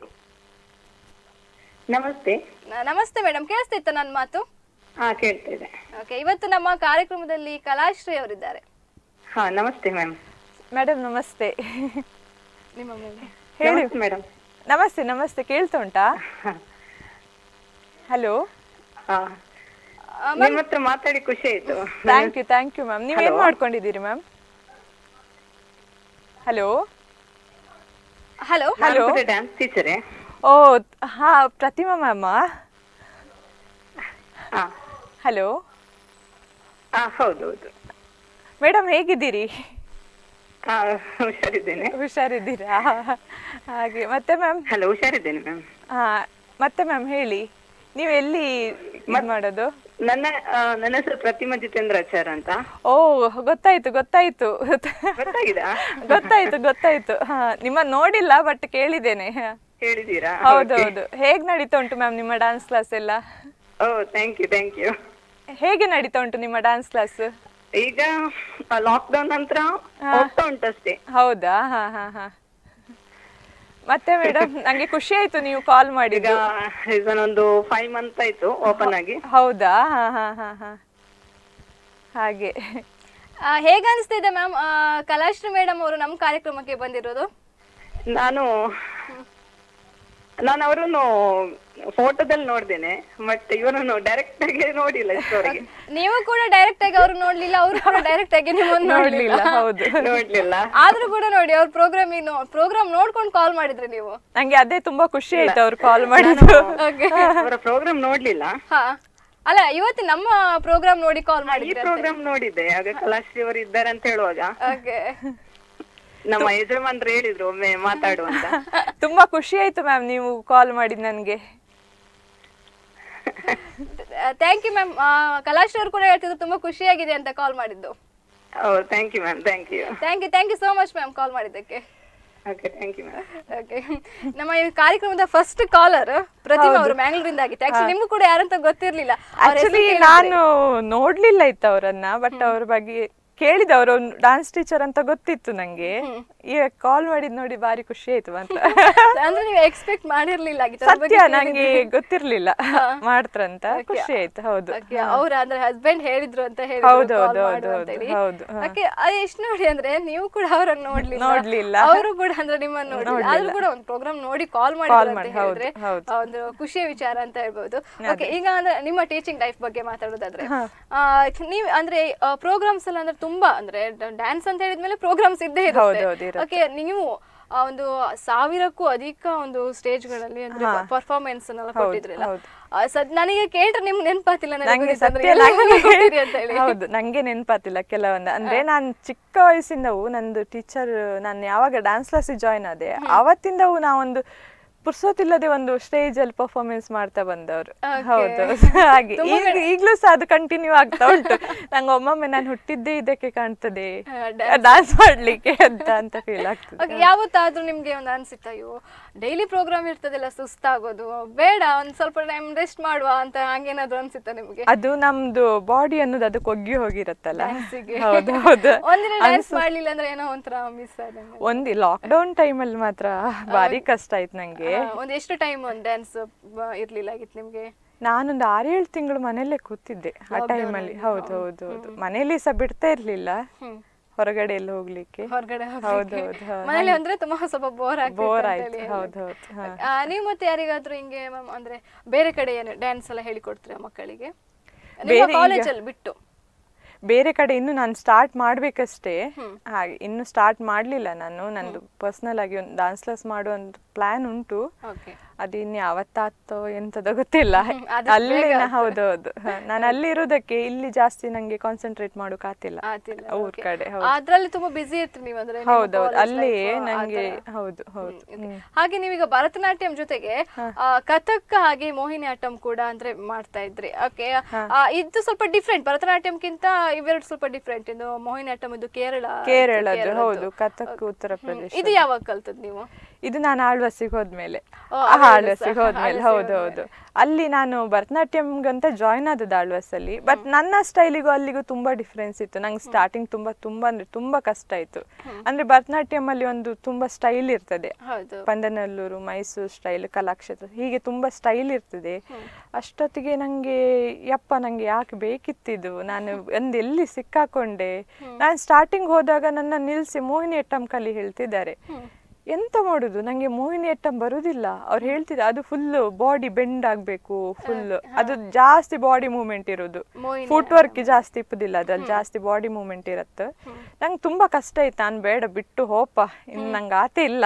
ನಮಸ್ತೆ ನ- ನಮಸ್ತೆ ಮೇಡಮ್ ಕೇಳಿಸ್ತಿತ್ತ ನನ್ನ ಮಾತು ಹಾ ಕೇಳ್ತಾ ಇದೆ ಓಕೆ ಇವತ್ತು ನಮ್ಮ ಕಾರ್ಯಕ್ರಮದಲ್ಲಿ ಕಲಾಶ್ರೀ ಅವರಿದ್ದಾರೆ ಹಾ ನಮಸ್ತೆ ಮ್ಯಾಮ್ ಮೇಡಮ್ ನಮಸ್ತೆ ನಿಮ್ಮ ಮೇಲೆ ಹೇಳಿ ನಮಸ್ತೆ ಮೇಡಮ್ ನಮಸ್ತೆ ನಮಸ್ತೆ ಕೇಳ್ತಾ ಉಂಟಾ ಹಲೋ ಹಾ ನಿಮ್ಮ ಹತ್ರ ಮಾತಾಡಿ ಖುಷಿ ಆಯ್ತು thank you thank you ma'am ನೀವೇನ್ Hello. ಮಾಡ್ಕೊಂಡಿದ್ದೀರಿ ma'am hello hello Hello. Dance ಟೀಚರೇ ಓ ಹಾ ಪ್ರತಿಮಾ ಮ್ಯಾಮ ಹಾ ಹಲೋ ಹಾ ಹೌದು ಹೌದು ಮೇಡಮ್ ಹೇಗಿದ್ದೀರಿ ಹಾ ಹುಷಾರಿದ್ದೇನೆ ಹುಷಾರಿದ್ದೀರಾ ಹಾಗೆ ಮತ್ತೆ ಮ್ಯಾಮ್ ಹಲೋ ಹುಷಾರಿದ್ದೇನೆ ಮ್ಯಾಮ್ ಹಾ ಮತ್ತೆ ಮ್ಯಾಮ್ ಹೇಳಿ ನೀವು ಎಲ್ಲಿ ಇದ್ ಮಾಡೋದು ನನ್ನ ಆ, ನನ್ನ ಹೆಸರು ಪ್ರತಿಮಾ ಜಿತೇಂದ್ರಾಚಾರ್ ಅಂತ ಓ ಗೊತ್ತಾಯ್ತು ಗೊತ್ತಾಯ್ತು ಗೊತ್ತಾಗಿದಾ ಗೊತ್ತಾಯ್ತು ಗೊತ್ತಾಯ್ತು ಹಾ ನಿಮ್ಮ ನೋಡಿಲ್ಲ ಬಟ್ ಕೇಳಿದ್ದೇನೆ ಹೇಳಿದೀರಾ ಹೌದೌದು ಹೇಗ್ ನಡೀತಾ ಉಂಟು ಮ್ಯಾಮ್ ನಿಮ್ಮ ಡಾನ್ಸ್ ಕ್ಲಾಸ್ ಎಲ್ಲ ಓ ಥ್ಯಾಂಕ್ ಯು ಥ್ಯಾಂಕ್ ಯು ಹೇಗೆ ನಡೀತಾ ಉಂಟು ನಿಮ್ಮ ಡಾನ್ಸ್ ಕ್ಲಾಸ್ ಈಗ ಲಾಕ್ಡೌನ್ ನಂತರ ಹೋಗ್ತಾ ಉಂಟಷ್ಟೇ ಹೌದಾ ಹಾ ಹಾ ಹಾ ಮತ್ತೆ ಮೇಡಮ್ ನಂಗೆ ಖುಷಿ ಆಯ್ತು ನೀವು ಕಾಲ್ ಈಗ ಮಾಡಿದ್ದು ಸೀಸನ್ ಒಂದು ಫೈವ್ ಮಂತ್ ಆಯ್ತು ಓಪನ್ ಆಗಿ ಹೌದಾ ಹಾ ಹಾ ಹಾ ಹಾ ಹಾಗೆ ಆ, ಹೇಗ್ ಅನಿಸ್ತಿದೆ ಮ್ಯಾಮ್ ಕಲಾಶ್ರೀ ಮೇಡಮ್ ಅವರು ನಮ್ಮ ಕಾರ್ಯಕ್ರಮಕ್ಕೆ ಬಂದಿರೋದು ನಾನು ನಾನು ಅವರನ್ನು ಫೋಟೋದಲ್ಲಿ ನೋಡ್ದೇನೆ ಬಟ್ ಇವರನ್ನು ಡೈರೆಕ್ಟ್ ಆಗಿ ನೋಡಿಲ್ಲ ಇಷ್ಟವರೆಗೆ ನೀವು ಕೂಡ ಡೈರೆಕ್ಟ್ ಆಗಿ ಅವ್ರು ನೋಡ್ಲಿಲ್ಲ ಅವರು ಕೂಡ ಡೈರೆಕ್ಟ್ ಆಗಿ ನಿಮ್ಮನ್ನು ನೋಡ್ಲಿಲ್ಲ ನೋಡ್ಲಿಲ್ಲ ಹೌದು ನೋಡ್ಲಿಲ್ಲ ಆದ್ರೂ ಕೂಡ ನೋಡಿ ಅವ್ರ ಪ್ರೋಗ್ರಾಮ್ ಪ್ರೋಗ್ರಾಮ್ ನೋಡ್ಕೊಂಡು ಕಾಲ್ ಮಾಡಿದ್ರಿ ನೀವು ನಂಗೆ ಅದೇ ತುಂಬಾ ಖುಷಿ ಆಯ್ತು ಅವ್ರು ಕಾಲ್ ಮಾಡಿದ್ದು ಓಕೆ ಅವರ ಪ್ರೋಗ್ರಾಮ್ ನೋಡ್ಲಿಲ್ಲ ಹಾ ಅಲ್ಲ ಇವತ್ತು ನಮ್ಮ ಪ್ರೋಗ್ರಾಮ್ ನೋಡಿ ಕಾಲ್ ಈ ಮಾಡಿದ್ರಿ ಪ್ರೋಗ್ರಾಮ್ ನೋಡಿದ್ದೆ ಆಗ ಕಲಾಶ್ರೀ ಅವರು ಇದ್ದಾರೆ ಅಂತ ಹೇಳುವಾಗ ಓಕೆ ನಮ್ಮ ಯಜಮಾನ್ರು ಹೇಳಿದ್ರು ಒಮ್ಮೆ ಮಾತಾಡು ಅಂತ ತುಂಬಾ ಖುಷಿ ಆಯ್ತು ಮ್ಯಾಮ್ ನೀವು ಕಾಲ್ ಮಾಡಿದ್ ನನ್ಗೆ ಥ್ಯಾಂಕ್ ಯು ಮ್ಯಾಮ್ ಕಲಾಶ್ರೀ ಅವರು ಕೂಡ ಹೇಳ್ತಿದ್ರು ತುಂಬಾ ಖುಷಿಯಾಗಿದೆ ಅಂತ ಕಾಲ್ ಮಾಡಿದ್ದು ಓ thank you ma'am thank you thank you thank you so much ma'am call ಮಾಡಿದ್ದಕ್ಕೆ okay thank you ma'am okay ನಮ್ಮ ಈ ಕಾರ್ಯಕ್ರಮದ ಫಸ್ಟ್ ಕಾಲರ್ ಪ್ರತಿಮಾ ಅವರು ಮ್ಯಾಂಗ್ಳೂರಿಂದ ಆಗಿತ್ತು ಆಕ್ಚುಲಿ ನಿಮ್ಗೂ ಕೂಡ ಯಾರಂತ ಗೊತ್ತಿರ್ಲಿಲ್ಲ ಅವ್ರ ಹೆಸರು ಆಕ್ಚುಲಿ ಕೇಳಿದ್ರೆ- ನಾನು ನೋಡ್ಲಿಲ್ಲ ಇತ್ತು ಅವರನ್ನ ಬಟ್ ಅವ್ರ ಬಗ್ಗೆ ಕೇಳಿದ ಅವರು ಡಾನ್ಸ್ ಟೀಚರ್ ಅಂತ ಗೊತ್ತಿತ್ತು ನಂಗೆ ಈಗ ಕಾಲ್ ಮಾಡಿದ್ ನೋಡಿ ಬಾರಿ ಖುಷಿ ಆಯ್ತು ಮಾತ್ರ ಅಂದ್ರೆ ನೀವು ಎಕ್ಸ್ಪೆಕ್ಟ್ ಮಾಡಿರ್ಲಿಲ್ಲ ಆಗಿತ್ತು ಅದ್ರ ಬಗ್ಗೆ ಸತ್ಯ ನಂಗೆ ಗೊತ್ತಿರ್ಲಿಲ್ಲ ಮಾಡ್ತಾರಂತ ಖುಷಿ ಆಯ್ತು ಹೌದು Okay, ಅವ್ರ ಅಂದ್ರೆ ಹಸ್ಬೆಂಡ್ ಹೇಳಿದ್ರು ಅಂತ ಹೌದು, ಹೇಳಿದ್ರು ಹೌದು, call ಹೌದು, ಮಾಡು ಅಂತ ಹೌದು, ಹೇಳಿ. ಹೌದು, ಹಾ. Okay, ಅದು ಎಷ್ಟು ನೋಡಿ ಅಂದ್ರೆ ನೀವು ಕೂಡ ಅವರನ್ನ ನೋಡ್ಲಿಲ್ಲ ನೋಡ್ಲಿಲ್ಲ. ಅವರು ಕೂಡ ಅಂದ್ರೆ ನಿಮ್ಮನ್ನ ನೋಡ್ಲಿಲ್ಲ ಆದ್ರೂ ಕೂಡ ಒಂದು ಪ್ರೋಗ್ರಾಮ್ ನೋಡಿ ಕಾಲ್ ಮಾಡಿದ್ರು ಅಂತ ಮಾಡಿ, ಹೌದು, ಹೇಳಿದ್ರೆ ಹೌದು. ಆ, ಒಂದು ಖುಷಿಯ ವಿಚಾರ ಅಂತ ಹೇಳ್ಬೋದು ಓಕೆ ಈಗ ಅಂದ್ರೆ ನಿಮ್ಮ ಟೀಚಿಂಗ್ ಲೈಫ್ ಬಗ್ಗೆ ಮಾತಾಡೋದಾದ್ರೆ ಆ, ನೀವ್ ಅಂದ್ರೆ ಪ್ರೋಗ್ರಾಮ್ಸ್ ಎಲ್ಲ ಅಂದ್ರೆ ತುಂಬಾ ಅಂದ್ರೆ ಡ್ಯಾನ್ಸ್ ಅಂತ ಹೇಳಿದ್ಮೇಲೆ ಪ್ರೋಗ್ರಾಮ್ಸ್ ಇದ್ದೇ ಹೌದು, ಹೌದು, ಇರುತ್ತೆ ಇರುತ್ತೆ. ಓಕೆ ನೀವು ಆ, ಒಂದು ಸಾವಿರಕ್ಕೂ ಅಧಿಕ ಒಂದು ಸ್ಟೇಜ್ಗಳಲ್ಲಿ ಅಂದ್ರೆ ಪರ್ಫಾರ್ಮೆನ್ಸ್ ಅನ್ನೆಲ್ಲ ಕೊಟ್ಟಿದ್ರಲ್ಲ ಹೌದು. ಆ, ಸದ್ ನನಗೆ ಕೇಳ್ರೆ ನಿಮ್ಗೆ ನೆನಪಾತಿಲ್ಲ ನಂಗೆ ಸತ್ಯ ನಂಗೆ ಹೌದು ನಂಗೆ ನೆನಪಾತಿಲ್ಲ ಕೆಲವೊಂದು ಅಂದ್ರೆ ನಾನ್ ಚಿಕ್ಕ ವಯಸ್ಸಿಂದವು ನಂದು ಟೀಚರ್ ನಾನು ಯಾವಾಗ ಡ್ಯಾನ್ಸ್ ಕ್ಲಾಸಿಗೆ ಜಾಯ್ನ್ ಆದೆ ಅವತ್ತಿಂದವು ನಾವೊಂದು ಪುರ್ಸೋತಿಲ್ಲದೆ ಒಂದು ಸ್ಟೇಜ್ ಅಲ್ಲಿ ಪರ್ಫಾರ್ಮೆನ್ಸ್ ಮಾಡ್ತಾ ಬಂದವರು ಹೌದು ಹಾಗೆ ಈಗ ಈಗ್ಲೂ ಸಹ ಅದು ಕಂಟಿನ್ಯೂ ಆಗ್ತಾ ಉಂಟು ನಂಗೆ ಒಮ್ಮೊಮ್ಮೆ ನಾನು ಹುಟ್ಟಿದ್ದೇ ಇದಕ್ಕೆ ಕಾಣ್ತದೆ ಡ್ಯಾನ್ಸ್ ಮಾಡ್ಲಿಕ್ಕೆ ಅಂತ ಅಂತ ಫೀಲ್ ಆಗ್ತದೆ ಓಕೆ ಯಾವತ್ತಾದ್ರೂ ನಿಮ್ಗೆ ಒಂದು ಅನ್ಸಿತ್ತ ಅಯ್ಯೋ ಡೈಲಿ ಪ್ರೋಗ್ರಾಮ್ ಇರ್ತದಲ್ಲ ಸುಸ್ತಾಗೋದು ಬೇಡ ಒಂದ್ ಸ್ವಲ್ಪ ಟೈಮ್ ರೆಸ್ಟ್ ಮಾಡುವ ಅಂತ ಹಂಗೇನಾದ್ರು ಅನ್ಸಿತ್ತ ನಿಮ್ಗೆ ಅದು ನಮ್ದು ಬಾಡಿ ಅನ್ನೋದು ಅದಕ್ಕೆ ಒಗ್ಗಿ ಹೋಗಿರತ್ತಲ್ಲ Dance-ಗೆ. ಹೌದು ಹೌದು ಒಂದಿನ ಡ್ಯಾನ್ಸ್ ಮಾಡ್ಲಿಲ್ಲ ಅಂದ್ರೆ ಏನೋ ಒಂಥರ ಮಿಸ್ ಆದಂಗೆ ಒಂದಿ ಲಾಕ್ಡೌನ್ ಟೈಮಲ್ಲಿ ಮಾತ್ರ ಭಾರಿ ಕಷ್ಟ ಆಯ್ತು ನಂಗೆ ಆ, ಒಂದ್ ಎಷ್ಟು ಟೈಮ್ ಒಂದ್ ಡ್ಯಾನ್ಸ್ ಇರ್ಲಿಲ್ಲ ಆಗಿತ್ತು ನಿಮ್ಗೆ ನಾನೊಂದು ಆರೇಳು ತಿಂಗಳು ಮನೆಯಲ್ಲೇ ಕೂತಿದ್ದೆ ಆ ಟೈಮಲ್ಲಿ ಹೌದು ಹೌದು ಹೌದು ಮನೇಲಿ ಸಹ ಬಿಡ್ತಾ ಇರ್ಲಿಲ್ಲ ಹೊರಗಡೆ ಎಲ್ಲ ಹೋಗ್ಲಿಕ್ಕೆ ಹೊರಗಡೆ ಹೌದು ಹೌದು ಹೌದು. ಮನೇಲಿ ಅಂದ್ರೆ ತುಂಬಾ ಸ್ವಲ್ಪ ಬೋರ್ ಬೋರ್ ಆಗ್ತದೆ ಆಯ್ತು ಹೌದು ಹೌದು ಹಾ. ನೀವು ಮತ್ತೆ ಯಾರಿಗಾದ್ರೂ ಹಿಂಗೆ ಮ್ಯಾಮ್ ಅಂದ್ರೆ ಬೇರೆ ಕಡೆ ಏನು ಡ್ಯಾನ್ಸ್ ಎಲ್ಲ ಹೇಳಿಕೊಡ್ತೀರಾ ಮಕ್ಕಳಿಗೆ ಬೇರೆ ನಿಮ್ಮ ಈಗ- ಕಾಲೇಜಲ್ಲಿ ಬಿಟ್ಟು ಬೇರೆ ಕಡೆ ಇನ್ನು ನಾನು ಸ್ಟಾರ್ಟ್ ಮಾಡ್ಬೇಕಷ್ಟೇ ಹಾಗೆ ಇನ್ನು ಸ್ಟಾರ್ಟ್ ಮಾಡ್ಲಿಲ್ಲ ನಾನು ನಂದು ಪರ್ಸನಲ್ ಆಗಿ ಒಂದು ಡಾನ್ಸ್ ಕ್ಲಾಸ್ ಮಾಡುವ ಒಂದು ಪ್ಲಾನ್ ಉಂಟು ಓಕೆ ಅದು ಇನ್ನು ಯಾವತ್ತಾತೋ ಎಂತದೋ ಗೊತ್ತಿಲ್ಲ ಆದಷ್ಟು ಅಲ್ಲೇ ಬೇಗ ನಾ- ಹೌದು ಹೌದು ಹ, ನಾನು ಅಲ್ಲಿ ಇರೋದಕ್ಕೆ ಇಲ್ಲಿ ಜಾಸ್ತಿ ನಂಗೆ ಕಾನ್ಸಂಟ್ರೇಟ್ ಮಾಡೋಕ್ ಆತಿಲ್ಲ ಆತಿಲ್ಲ ಊರ್ okay. ಕಡೆ ಹೌದು ಅದ್ರಲ್ಲಿ ತುಂಬಾ ಬಿಸಿ ಇರ್ತೀರಿ ನೀವು ಅಂದ್ರೆ ನಿಮ್ಮ ಹೌದೌದು college ಅಲ್ಲಿ life, ಆ ನಂಗೆ ಥರ. ಹೌದು ಹೌದು ಹ್ಮ್, okay. ಹಾಗೆ ನೀವೀಗ ಭರತನಾಟ್ಯಂ ಜೊತೆಗೆ ಆ, ಕಥಕ್ ಹಾಗೆ ಮೋಹಿನಿಯಾಟ್ಟಂ ಕೂಡ ಅಂದ್ರೆ ಮಾಡ್ತಾ ಇದ್ರಿ ಓಕೆ ಇದು ಸ್ವಲ್ಪ ಡಿಫ್ರೆಂಟ್ ಭರತನಾಟ್ಯಂಕ್ಕಿಂತ ಇವೆರಡು ಸ್ವಲ್ಪ ಡಿಫ್ರೆಂಟ್ ಇದು ಮೋಹಿನಿಯಾಟ್ಟಂ ಇದು ಕೇರಳ ಕೇರಳದ್ದು ಕೇರಳದ್ದು. ಹೌದು ಕಥಕ್ ಉತ್ತರ ಪ್ರದೇಶ ಇದು ಯಾವಾಗ ಕಲ್ತದ್ ನೀವು ಇದು ನಾನು ಆಳ್ವಾಸಿಗೆ ಹೋದ್ಮೇಲೆ ಓ, ಆ, ಆಳ್ವಾಸ. ಆಳ್ವಾಸಿಗೆ ಹೋದ್ಮೇಲೆ ಆಳ್ವಾಸಿಗೆ ಹೌದು ಹೌದು ಅಲ್ಲಿ ನಾನು ಭರತನಾಟ್ಯಂಗಂತ ಜಾಯ್ನ್ ಆದದ್ದು ಆಳ್ವಾಸಲ್ಲಿ ಬಟ್ ನನ್ನ ಸ್ಟೈಲಿಗೂ ಅಲ್ಲಿಗೂ ತುಂಬಾ ಡಿಫ್ರೆನ್ಸ್ ಇತ್ತು ನಂಗೆ ಸ್ಟಾರ್ಟಿಂಗ್ ತುಂಬಾ ತುಂಬಾ ಅಂದ್ರೆ ತುಂಬಾ ಕಷ್ಟ ಆಯ್ತು ಅಂದ್ರೆ ಭರತನಾಟ್ಯಂ ಅಲ್ಲಿ ಒಂದು ತುಂಬಾ ಸ್ಟೈಲ್ ಇರ್ತದೆ ಹೌದು ಪಂದನಲ್ಲೂರು ಮೈಸೂರು ಸ್ಟೈಲ್ ಕಲಾಕ್ಷೇತ್ರ ಹೀಗೆ ತುಂಬಾ ಸ್ಟೈಲ್ ಇರ್ತದೆ ಅಷ್ಟೊತ್ತಿಗೆ ನಂಗೆ ಯಪ್ಪ ನಂಗೆ ಯಾಕೆ ಬೇಕಿತ್ತಿದು ನಾನು ಒಂದು ಎಲ್ಲಿ ಸಿಕ್ಕಾಕೊಂಡೆ ನಾನು ಸ್ಟಾರ್ಟಿಂಗ್ ಹೋದಾಗ ನನ್ನ ನಿಲ್ಸಿ ಮೋಹಿನಿ ಅಟ್ಟಂ ಕಲಿ ಹೇಳ್ತಿದ್ದಾರೆ ಎಂತ ಮಾಡುದು ನಂಗೆ ಮೋಹಿನಿ ಅಟ್ಟಂ ಬರುದಿಲ್ಲ ಅವ್ರು ಹೇಳ್ತಿದ್ರು ಅದು ಫುಲ್ ಬಾಡಿ ಬೆಂಡ್ ಆಗ್ಬೇಕು ಫುಲ್ ಅದು ಜಾಸ್ತಿ ಬಾಡಿ ಮೂವ್ಮೆಂಟ್ ಇರೋದು ಮೋಹಿನಿ ಫುಟ್ ವರ್ಕ್ ಜಾಸ್ತಿ ಇಪ್ಪುದಿಲ್ಲ ಅದ್ರಲ್ಲಿ ಜಾಸ್ತಿ ಬಾಡಿ ಮೂವ್ಮೆಂಟ್ ಇರತ್ತೆ ನಂಗೆ ತುಂಬಾ ಕಷ್ಟ ಇತ್ತು ನಾನು ಬೇಡ ಬಿಟ್ಟು ಹೋಪ ಇನ್ ನಂಗೆ ಆತೆ ಇಲ್ಲ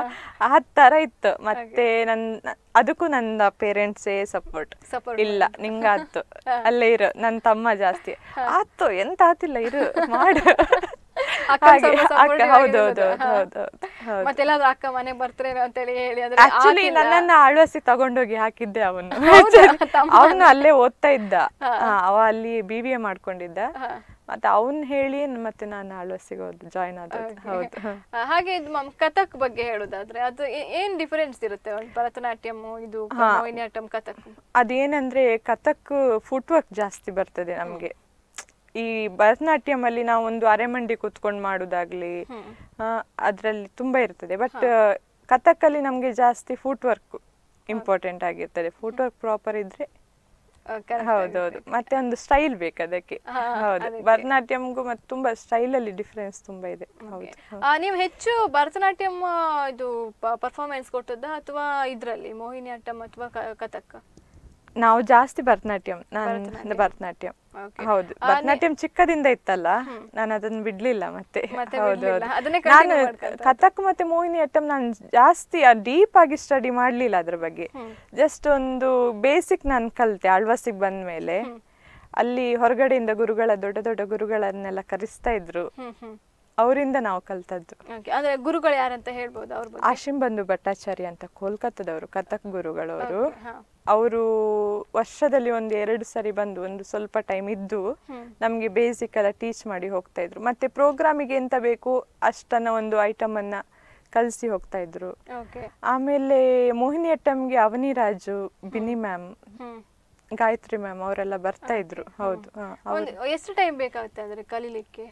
ಆ ತರ ಇತ್ತು ಮತ್ತೆ ನನ್ನ ಅದಕ್ಕೂ ನನ್ನ ಪೇರೆಂಟ್ಸೇ ಸಪೋರ್ಟ್ Support ಇಲ್ಲ ನಿಂಗಾತು ಅಲ್ಲೇ ಇರು ನನ್ನ ತಮ್ಮ ಜಾಸ್ತಿ ಆತು ಎಂತ ಆತಿಲ್ಲ ಇರು ಮಾಡು ಅಕ್ಕ ಹಾಗೆ ಸ್ವಲ್ಪ ಅಕ್ಕ supportive ಹೌದು ಆಗಿರೋದು. ಹೌದು ಹಾ. ಹೌದು ಹೌದು ಮತ್ತೆಲ್ಲಾದ್ರೂ ಅಕ್ಕ ಮನೆಗೆ ಬರ್ತಾರೇನೋ ಅಂತೇಳಿ ಹೇಳಿ ಅಂದ್ರೆ ಆಕ್ಚುಲಿ ಆಗಿಲ್ಲ. ನನ್ನನ್ನ ಆಳ್ವಾಸಿ ತಗೊಂಡೋಗಿ ಹಾಕಿದ್ದೆ ಅವನು ಹೌದಾ? ತಮ್ಮನ್ನ? ಅವನು ಅಲ್ಲೇ ಓದ್ತಾ ಇದ್ದ ಹಾ, ಅವ ಅಲ್ಲಿ ಬಿ ಬಿ ಎ ಮಾಡ್ಕೊಂಡಿದ್ದ ಮತ್ತೆ ಅವನ್ ಹೇಳಿ ಮತ್ತೆ ನಾನು ಆಳ್ವಾಸಿಗೆ ಹೋದ್ ಜಾಯ್ನ್ ಆದದ್ದು ಹೌದು ಹ. ಆ, ಹಾಗೆ ಇದು ಮ್ಯಾಮ್ ಕಥಕ್ ಬಗ್ಗೆ ಹೇಳುದಾದ್ರೆ ಅದು ಏ- ಏನ್ ಡಿಫರೆನ್ಸ್ ಇರುತ್ತೆ ಒಂದು ಭರತನಾಟ್ಯಂ ಇದು ಮೋಹಿನಿಯಾಟ್ಟಂ ಕಥಕ್ ಅದೇನಂದ್ರೆ ಕಥಕ್ ಫುಟ್ ವರ್ಕ್ ಜಾಸ್ತಿ ಬರ್ತದೆ ನಮ್ಗೆ ಈ ಭರತನಾಟ್ಯಂ ಅಲ್ಲಿ ನಾವು ಒಂದು ಅರೆಮಂಡಿ ಕುತ್ಕೊಂಡು ಮಾಡುದಾಗ್ಲಿ ಆ, ಅದ್ರಲ್ಲಿ ತುಂಬಾ ಇರ್ತದೆ ಬಟ್ ಕಥಕ್ಕಲ್ಲಿ ನಮ್ಗೆ ಜಾಸ್ತಿ ಫುಟ್ ವರ್ಕ್ ಇಂಪಾರ್ಟೆಂಟ್ ಆಗಿರ್ತದೆ ಫುಟ್ ವರ್ಕ್ ಪ್ರಾಪರ್ ಇದ್ರೆ ಆ, correct ಹೌದೌದು ಮತ್ತೆ ಒಂದು ಸ್ಟೈಲ್ ಬೇಕು ಅದಕ್ಕೆ ಹಾ, ಹೌದು ಅದಕ್ಕೆ. ಭರತನಾಟ್ಯಂಗೂ ಮತ್ತೆ ತುಂಬಾ ಸ್ಟೈಲ್ ಅಲ್ಲಿ ಡಿಫ್ರೆನ್ಸ್ ತುಂಬಾ ಇದೆ ಹೌದು ಆ, ನೀವು ಹೆಚ್ಚು ಭರತನಾಟ್ಯಂ ಆ, ಇದು ಪರ್ಫಾರ್ಮೆನ್ಸ್ ಕೊಟ್ಟದ್ದ ಅಥವಾ ಇದ್ರಲ್ಲಿ ಮೋಹಿನಿಯಾಟ್ಟಂ ಅಥವಾ ಕ- ಕಥಕ್ ನಾವು ಜಾಸ್ತಿ ಭರತನಾಟ್ಯಂ ನಾನು ಭರತನಾಟ್ಯಂ Okay. ಹೌದು ಭರತನಾಟ್ಯಂ ಚಿಕ್ಕದಿಂದ ಇತ್ತಲ್ಲ ನಾನು ಅದನ್ನ ಬಿಡ್ಲಿಲ್ಲ ಮತ್ತೆ ಮತ್ತೆ ಹೌದು ಬಿಡ್ಲಿಲ್ಲ. ಹೌದು ಅದನ್ನೇ ನಾನು continue ಮಾಡ್ಕೊಂತ ಕಥಕ್ ಮತ್ತೆ ಮೋಹಿನಿಯಟ್ಟಂ ನಾನು ಜಾಸ್ತಿ ಡೀಪ್ ಆಗಿ ಸ್ಟಡಿ ಮಾಡ್ಲಿಲ್ಲ ಅದ್ರ ಬಗ್ಗೆ ಜಸ್ಟ್ ಒಂದು ಬೇಸಿಕ್ ನಾನು ಕಲ್ತೆ ಆಳ್ವಾಸಿಗೆ ಬಂದ್ಮೇಲೆ ಅಲ್ಲಿ ಹೊರಗಡೆಯಿಂದ ಗುರುಗಳ ದೊಡ್ಡ ದೊಡ್ಡ ಗುರುಗಳನ್ನೆಲ್ಲ ಕರೆಸ್ತಾ ಇದ್ರು ಹ್ಮ್ ಹ್ಮ್ ಅವರಿಂದ ನಾವು ಕಲ್ತದ್ದು Okay. ಅಂದ್ರೆ ಗುರುಗಳು ಯಾರಂತ ಹೇಳ್ಬೋದು ಅವ್ರ ಬಗ್ಗೆ ಆಶಿಂ ಬಂಧು ಭಟ್ಟಾಚಾರ್ಯ ಅಂತ ಕೋಲ್ಕತ್ತಾದವರು ಕಥಕ್ ಗುರುಗಳವರು ಹಾ. ಅವರು ವರ್ಷದಲ್ಲಿ ಒಂದು ಎರಡು ಸರಿ ಬಂದು ಒಂದು ಸ್ವಲ್ಪ ಟೈಮ್ ಇದ್ದು ನಮಗೆ ಬೇಸಿಕ್ ಎಲ್ಲ ಟೀಚ್ ಮಾಡಿ ಹೋಗ್ತಾ ಇದ್ರು ಮತ್ತೆ ಪ್ರೋಗ್ರಾಮಿಗೆ ಎಂತ ಬೇಕು ಅಷ್ಟನ್ನ ಒಂದು ಐಟಮ್ ಅನ್ನ ಕಲಿಸಿ ಹೋಗ್ತಾ ಇದ್ರು ಓಕೆ ಆಮೇಲೆ ಮೋಹಿನಿ ಅಟ್ಟಂಗೆ ಅವನಿ ರಾಜು ಬಿನಿ ಮ್ಯಾಮ್ ಹ್ಮ್ ಗಾಯತ್ರಿ ಮ್ಯಾಮ್ ಅವರೆಲ್ಲ ಬರ್ತಾ ಇದ್ರು ಹೌದು ಹಾ, ಅವ್ರು- ಒಂದು ಎಷ್ಟು ಟೈಮ್ ಬೇಕಾಗುತ್ತೆ ಅಂದ್ರೆ ಕಲೀಲಿಕ್ಕೆ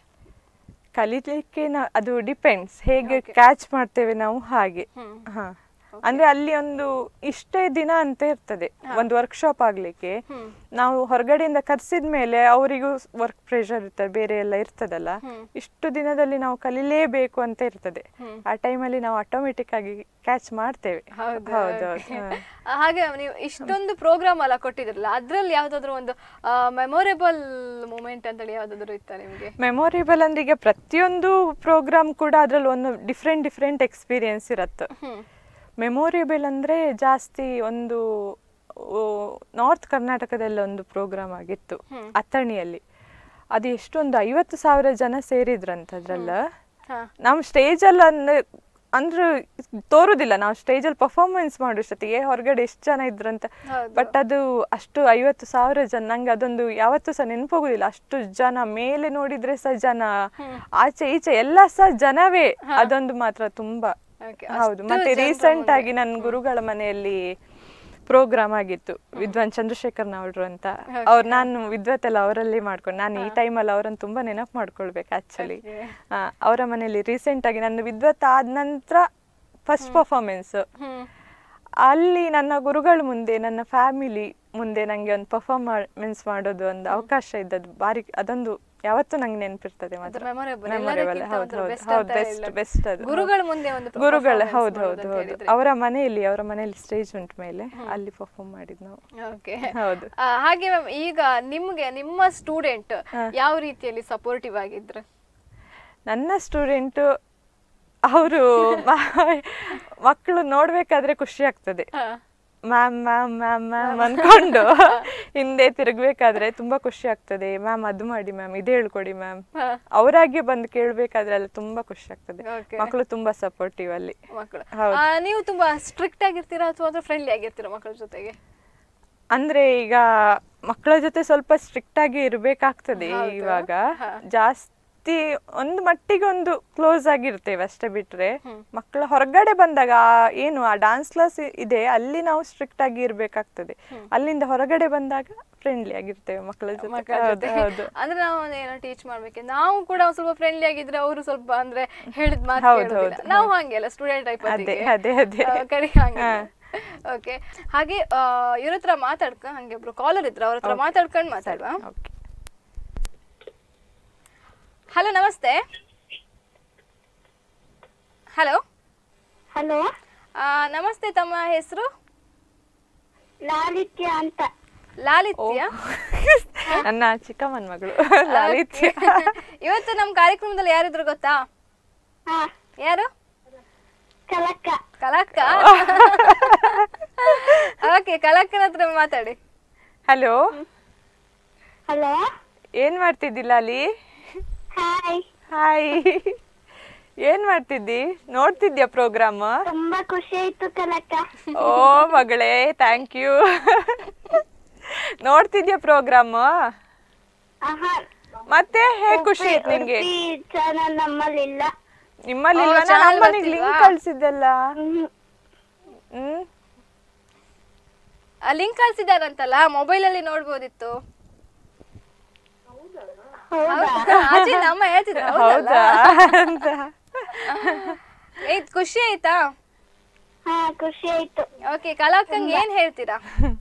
ಕಲೀಲಿಕ್ಕೆ ನಾ- ಅದು ಡಿಪೆಂಡ್ಸ್ ಹೇಗೆ ಕ್ಯಾಚ್ ಮಾಡ್ತೇವೆ ನಾವು ಹಾಗೆ ಹ್ಮ್. ಹಾ ಅಂದ್ರೆ ಅಲ್ಲಿ ಒಂದು ಇಷ್ಟೇ ದಿನ ಅಂತ ಇರ್ತದೆ ಒಂದು ವರ್ಕ್ಶಾಪ್ ಆಗ್ಲಿಕ್ಕೆ ಹ್ಮ್. ನಾವು ಹೊರಗಡೆಯಿಂದ ಕರ್ಸಿದ ಮೇಲೆ ಅವರಿಗೂ ವರ್ಕ್ ಪ್ರೆಷರ್ ಇರ್ತದೆ ಬೇರೆ ಎಲ್ಲ ಇರ್ತದಲ್ಲ ಇಷ್ಟು ದಿನದಲ್ಲಿ ನಾವು ಕಲೀಲೇಬೇಕು ಅಂತ ಇರ್ತದೆ ಆ ಟೈಮಲ್ಲಿ ನಾವು ಆಟೋಮೆಟಿಕ್ ಆಗಿ ಕ್ಯಾಚ್ ಮಾಡ್ತೇವೆ ಹೌದು ಹೌದು okay. ಆ, ಹಾಗೆ ನೀವು ಇಷ್ಟೊಂದು ಪ್ರೋಗ್ರಾಮ್ ಎಲ್ಲ ಕೊಟ್ಟಿದ್ರಲ್ಲ ಅದ್ರಲ್ಲಿ ಯಾವ್ದಾದ್ರು ಒಂದು ಮೆಮೊರೇಬಲ್ ಮೂಮೆಂಟ್ ಅಂತೇಳಿ ಯಾವ್ದಾದ್ರು ಇತ್ತಾ ನಿಮ್ಗೆ ಮೆಮೊರೇಬಲ್ ಅಂದ್ರೆ ಈಗ ಪ್ರತಿಯೊಂದು ಪ್ರೋಗ್ರಾಮ್ ಕೂಡ ಅದ್ರಲ್ಲಿ ಒಂದು ಡಿಫ್ರೆಂಟ್ ಡಿಫ್ರೆಂಟ್ ಎಕ್ಸ್ಪೀರಿಯನ್ಸ್ ಇರತ್ತೆ ಹ್ಮ್ ಮೆಮೊರೇಬಲ್ ಅಂದ್ರೆ ಜಾಸ್ತಿ ಒಂದು ನಾರ್ತ್ ಕರ್ನಾಟಕದಲ್ಲಿ ಒಂದು ಪ್ರೋಗ್ರಾಮ್ ಆಗಿತ್ತು ಅಥಣಿಯಲ್ಲಿ ಅದು ಎಷ್ಟೊಂದು ಐವತ್ತು ಸಾವಿರ ಜನ ಸೇರಿದ್ರಂತ ಅದ್ರಲ್ಲ ಹಾ ನಾವು ಸ್ಟೇಜ್ ಅಲ್ಲಿ ಅಂದ್ರೆ ಅಂದ್ರೆ ತೋರುದಿಲ್ಲ ನಾವು ಸ್ಟೇಜ್ ಅಲ್ಲಿ ಪರ್ಫಾರ್ಮೆನ್ಸ್ ಮಾಡೋಷ್ಟೊತ್ತಿಗೆ ಹೊರಗಡೆ ಎಷ್ಟು ಜನ ಇದ್ರಂತ ಹೌದು. ಬಟ್ ಅದು ಅಷ್ಟು ಐವತ್ತು ಸಾವಿರ ಜನ ನಂಗೆ ಅದೊಂದು ಯಾವತ್ತೂ ಸಹ ನೆನಪೋಗುದಿಲ್ಲ ಅಷ್ಟು ಜನ ಮೇಲೆ ನೋಡಿದ್ರೆ ಸಹ ಜನ ಆಚೆ ಈಚೆ ಎಲ್ಲ ಸಹ ಜನವೇ ಅದೊಂದು ಮಾತ್ರ ತುಂಬಾ Okay, ಹೌದು ಅಷ್ಟು ಮತ್ತೆ ಜನರ ರೀಸೆಂಟ್ ಆಗಿ ನನ್ನ ಗುರುಗಳ ಮನೆಯಲ್ಲಿ ಪ್ರೋಗ್ರಾಮ್ ಆಗಿತ್ತು ವಿದ್ವಾನ್ ಚಂದ್ರಶೇಖರ್ ನಾವ್ರು ಅಂತ ಅವ್ರು ನಾನು ವಿದ್ವತ್ ಎಲ್ಲ ಅವರಲ್ಲಿ ಮಾಡ್ಕೊಂಡು ನಾನು ಈ ಟೈಮಲ್ಲಿ ಅವರನ್ನು ತುಂಬಾ ನೆನಪು ಮಾಡ್ಕೊಳ್ಬೇಕು ಆಕ್ಚುಲಿ ಅವರ ಮನೆಯಲ್ಲಿ ರೀಸೆಂಟ್ ಆಗಿ ನನ್ನ ವಿದ್ವತ್ ಆದ ನಂತರ ಫಸ್ಟ್ ಪರ್ಫಾರ್ಮೆನ್ಸ್ ಹ್ಮ್ ಅಲ್ಲಿ ನನ್ನ ಗುರುಗಳ ಮುಂದೆ ನನ್ನ ಫ್ಯಾಮಿಲಿ ಮುಂದೆ ನಂಗೆ ಒಂದು ಪರ್ಫಾರ್ಮೆನ್ಸ್ ಮಾಡೋದು ಒಂದು ಅವಕಾಶ ಇದ್ದದ್ದು ಬಾರಿ ಅದೊಂದು ಯಾವತ್ತೂ ನಂಗೆ ನೆನಪಿರ್ತದೆ ಮಾತ್ರ memorable. Memorable, ಎಲ್ಲದಕ್ಕಿಂತ ಹೌದು ಒಂಥರ ಹೌದು best ಹೌದು ಅಂತ ಬೆಸ್ಟ್ ಹೇಳಿದ್ರೆ. ಬೆಸ್ಟ್ ಅದು ಗುರುಗಳ ಮುಂದೆ ಒಂದು ಗುರುಗಳ performance ಹೌದು ಮಾಡೋದು ಹೌದು ಅಂತ ಹೌದು ಹೇಳಿದ್ರೆ. ಅವರ ಮನೆಯಲ್ಲಿ ಅವರ ಮನೆಯಲ್ಲಿ ಸ್ಟೇಜ್ ಉಂಟು ಮೇಲೆ ಅಲ್ಲಿ ಪರ್ಫಾರ್ಮ್ ಮಾಡಿದ್ ನಾವು ಓಕೆ ಹೌದು ಹಾಗೆ ಮ್ಯಾಮ್ ಈಗ ನಿಮ್ಗೆ ನಿಮ್ಮ ಸ್ಟೂಡೆಂಟ್ ಯಾವ ರೀತಿಯಲ್ಲಿ ಸಪೋರ್ಟಿವ್ ಆಗಿದ್ರು ನನ್ನ ಸ್ಟೂಡೆಂಟ್ ಅವರು ಮಕ್ಕಳು ನೋಡ್ಬೇಕಾದ್ರೆ ಖುಷಿ ಆಗ್ತದೆ ಮ್ಯಾಮ್ ಮ್ಯಾಮ್ ಮ್ಯಾಮ್ ಮ್ಯಾಮ್ ಅನ್ಕೊಂಡು ಹಿಂದೆ ತಿರುಗ್ಬೇಕಾದ್ರೆ ತುಂಬಾ ಖುಷಿ ಆಗ್ತದೆ ಮ್ಯಾಮ್ ಅದು ಮಾಡಿ ಮ್ಯಾಮ್ ಇದು ಹೇಳ್ಕೊಡಿ ಮ್ಯಾಮ್ ಅವರಾಗೆ ಬಂದು ಕೇಳ್ಬೇಕಾದ್ರೆ ಅಲ್ಲಿ ತುಂಬಾ ಖುಷಿ ಆಗ್ತದೆ Okay. ಮಕ್ಕಳು ತುಂಬಾ ಸಪೋರ್ಟಿವ್ ಅಲ್ಲಿ ಮಕ್ಕಳು ಹೌದು. ಆ, ನೀವು ತುಂಬಾ ಸ್ಟ್ರಿಕ್ಟ್ ಆಗಿರ್ತೀರಾ ಅಥವಾ ಫ್ರೆಂಡ್ಲಿ ಆಗಿರ್ತೀರಾ ಮಕ್ಕಳ ಜೊತೆಗೆ ಅಂದ್ರೆ ಈಗ ಮಕ್ಕಳ ಜೊತೆ ಸ್ವಲ್ಪ ಸ್ಟ್ರಿಕ್ಟ್ ಆಗಿ ಇರ್ಬೇಕಾಗ್ತದೆ ಹೌದು. ಇವಾಗ ಹಾ. ಜಾಸ್ತಿ ರೀತಿ ಒಂದು ಮಟ್ಟಿಗೆ ಒಂದು ಕ್ಲೋಸ್ ಆಗಿರ್ತೇವೆ ಅಷ್ಟೇ ಬಿಟ್ರೆ ಮಕ್ಕಳ ಹೊರಗಡೆ ಬಂದಾಗ ಆ ಏನು ಆ ಡಾನ್ಸ್ ಕ್ಲಾಸ್ ಇದೆ ಅಲ್ಲಿ ನಾವು ಸ್ಟ್ರಿಕ್ಟ್ ಆಗಿ ಇರ್ಬೇಕಾಗ್ತದೆ ಅಲ್ಲಿಂದ ಹೊರಗಡೆ ಬಂದಾಗ ಫ್ರೆಂಡ್ಲಿ ಆಗಿರ್ತೇವೆ ಮಕ್ಕಳ ಜೊತೆ ಮಕ್ಕಳ ಹೌದು ಜೊತೆ ಹೌದು ಅಂದ್ರೆ ನಾವು ಏನೋ ಟೀಚ್ ಮಾಡ್ಬೇಕು ನಾವು ಕೂಡ ಒಂದ್ ಸ್ವಲ್ಪ ಫ್ರೆಂಡ್ಲಿ ಆಗಿದ್ರೆ ಅವರು ಸ್ವಲ್ಪ ಅಂದ್ರೆ ಹೇಳಿದ ಮಾತು ಹೌದು, ಕೇಳೋದಿಲ್ಲ. ಹೌದು. ನಾವು ಹಂಗೆ ಅಲ್ಲ ಸ್ಟೂಡೆಂಟ್ ಟೈಪ್ ಅದೇ, ಅದೇ, ಅದೇ. ಕಡೆ ಹಂಗೆ ಓಕೆ ಹಾಗೆ ಇವ್ರ ಹತ್ರ ಮಾತಾಡ್ಕ ಹಂಗೆ ಒಬ್ರು ಕಾಲರ್ ಇದ್ರು ಅವ್ರ ಹತ್ರ ಮಾತಾಡ್ಕೊಂಡು ಮಾತಾಡುವ ಓಕೆ ಹಲೋ ನಮಸ್ತೆ ಹಲೋ ಹಲೋ ನಮಸ್ತೆ ತಮ್ಮ ಹೆಸರು ಲಾಲಿತ್ಯ ಅಂತ ಲಾಲಿತ್ಯ ನನ್ನ ಚಿಕ್ಕಮ್ಮನ ಮಗಳು ಲಾಲಿತ್ಯ ಇವತ್ತು ನಮ್ಮ ಕಾರ್ಯಕ್ರಮದಲ್ಲಿ ಯಾರಿದ್ರು ಗೊತ್ತಾ ಹಾ ಯಾರು ಕಲಕ್ಕ ಕಲಕ್ಕ ಓಕೆ ಕಲಕ್ಕನ ಹತ್ರ ಮಾತಾಡಿ ಹಲೋ ಹಲೋ ಏನ್ ಮಾಡ್ತಿದ್ದಿಲ್ಲ ಅಲ್ಲಿ ಹಾಯ್ ಹಾಯ್ ಏನ್ ಮಾಡ್ತಿದ್ದಿ ನೋಡ್ತಿದ್ಯಾ ಪ್ರೋಗ್ರಾಮ್ ತುಂಬಾ ಖುಷಿ ಆಯ್ತು ಕಲಕ್ಕ ಓ ಮಗಳೇ ಥ್ಯಾಂಕ್ ಯು ನೋಡ್ತಿದ್ಯಾ ಪ್ರೋಗ್ರಾಮ್ ಆಹಾ ಮತ್ತೆ ಹೇಗ್ ಖುಷಿ ಆಯ್ತು ನಿಂಗೆ ಚಾನಲ್ ನಮ್ಮಲ್ಲಿಲ್ಲ ನಿಮ್ಮಲ್ಲಿ ಓ, ಇಲ್ವಾ ನಾನು channel ಅಮ್ಮನಿಗೆ ಲಿಂಕ್ ಬರ್ತಿಲ್ವಾ? ಕಳ್ಸಿದ್ದಲ್ಲ ಹ್ಮ್. ಹ್ಮ್ ಲಿಂಕ್ ಕಳ್ಸಿದಾರಂತಲ್ಲ ಮೊಬೈಲ್ ಅಲ್ಲಿ ನೋಡ್ಬೋದಿತ್ತು ಹೌದಾ ಆಚೆ ನಮ್ಮ ಹೇಳ್ತಿದ್ರು ಹೌದಾ ಅಂತ ಏತ್ ಖುಷಿ ಆಯ್ತಾ ಹಾ ಖುಷಿ ಆಯ್ತು ಓಕೆ ಕಲಾಕಂಗ್ ಏನ್ ಹೇಳ್ತೀರಾ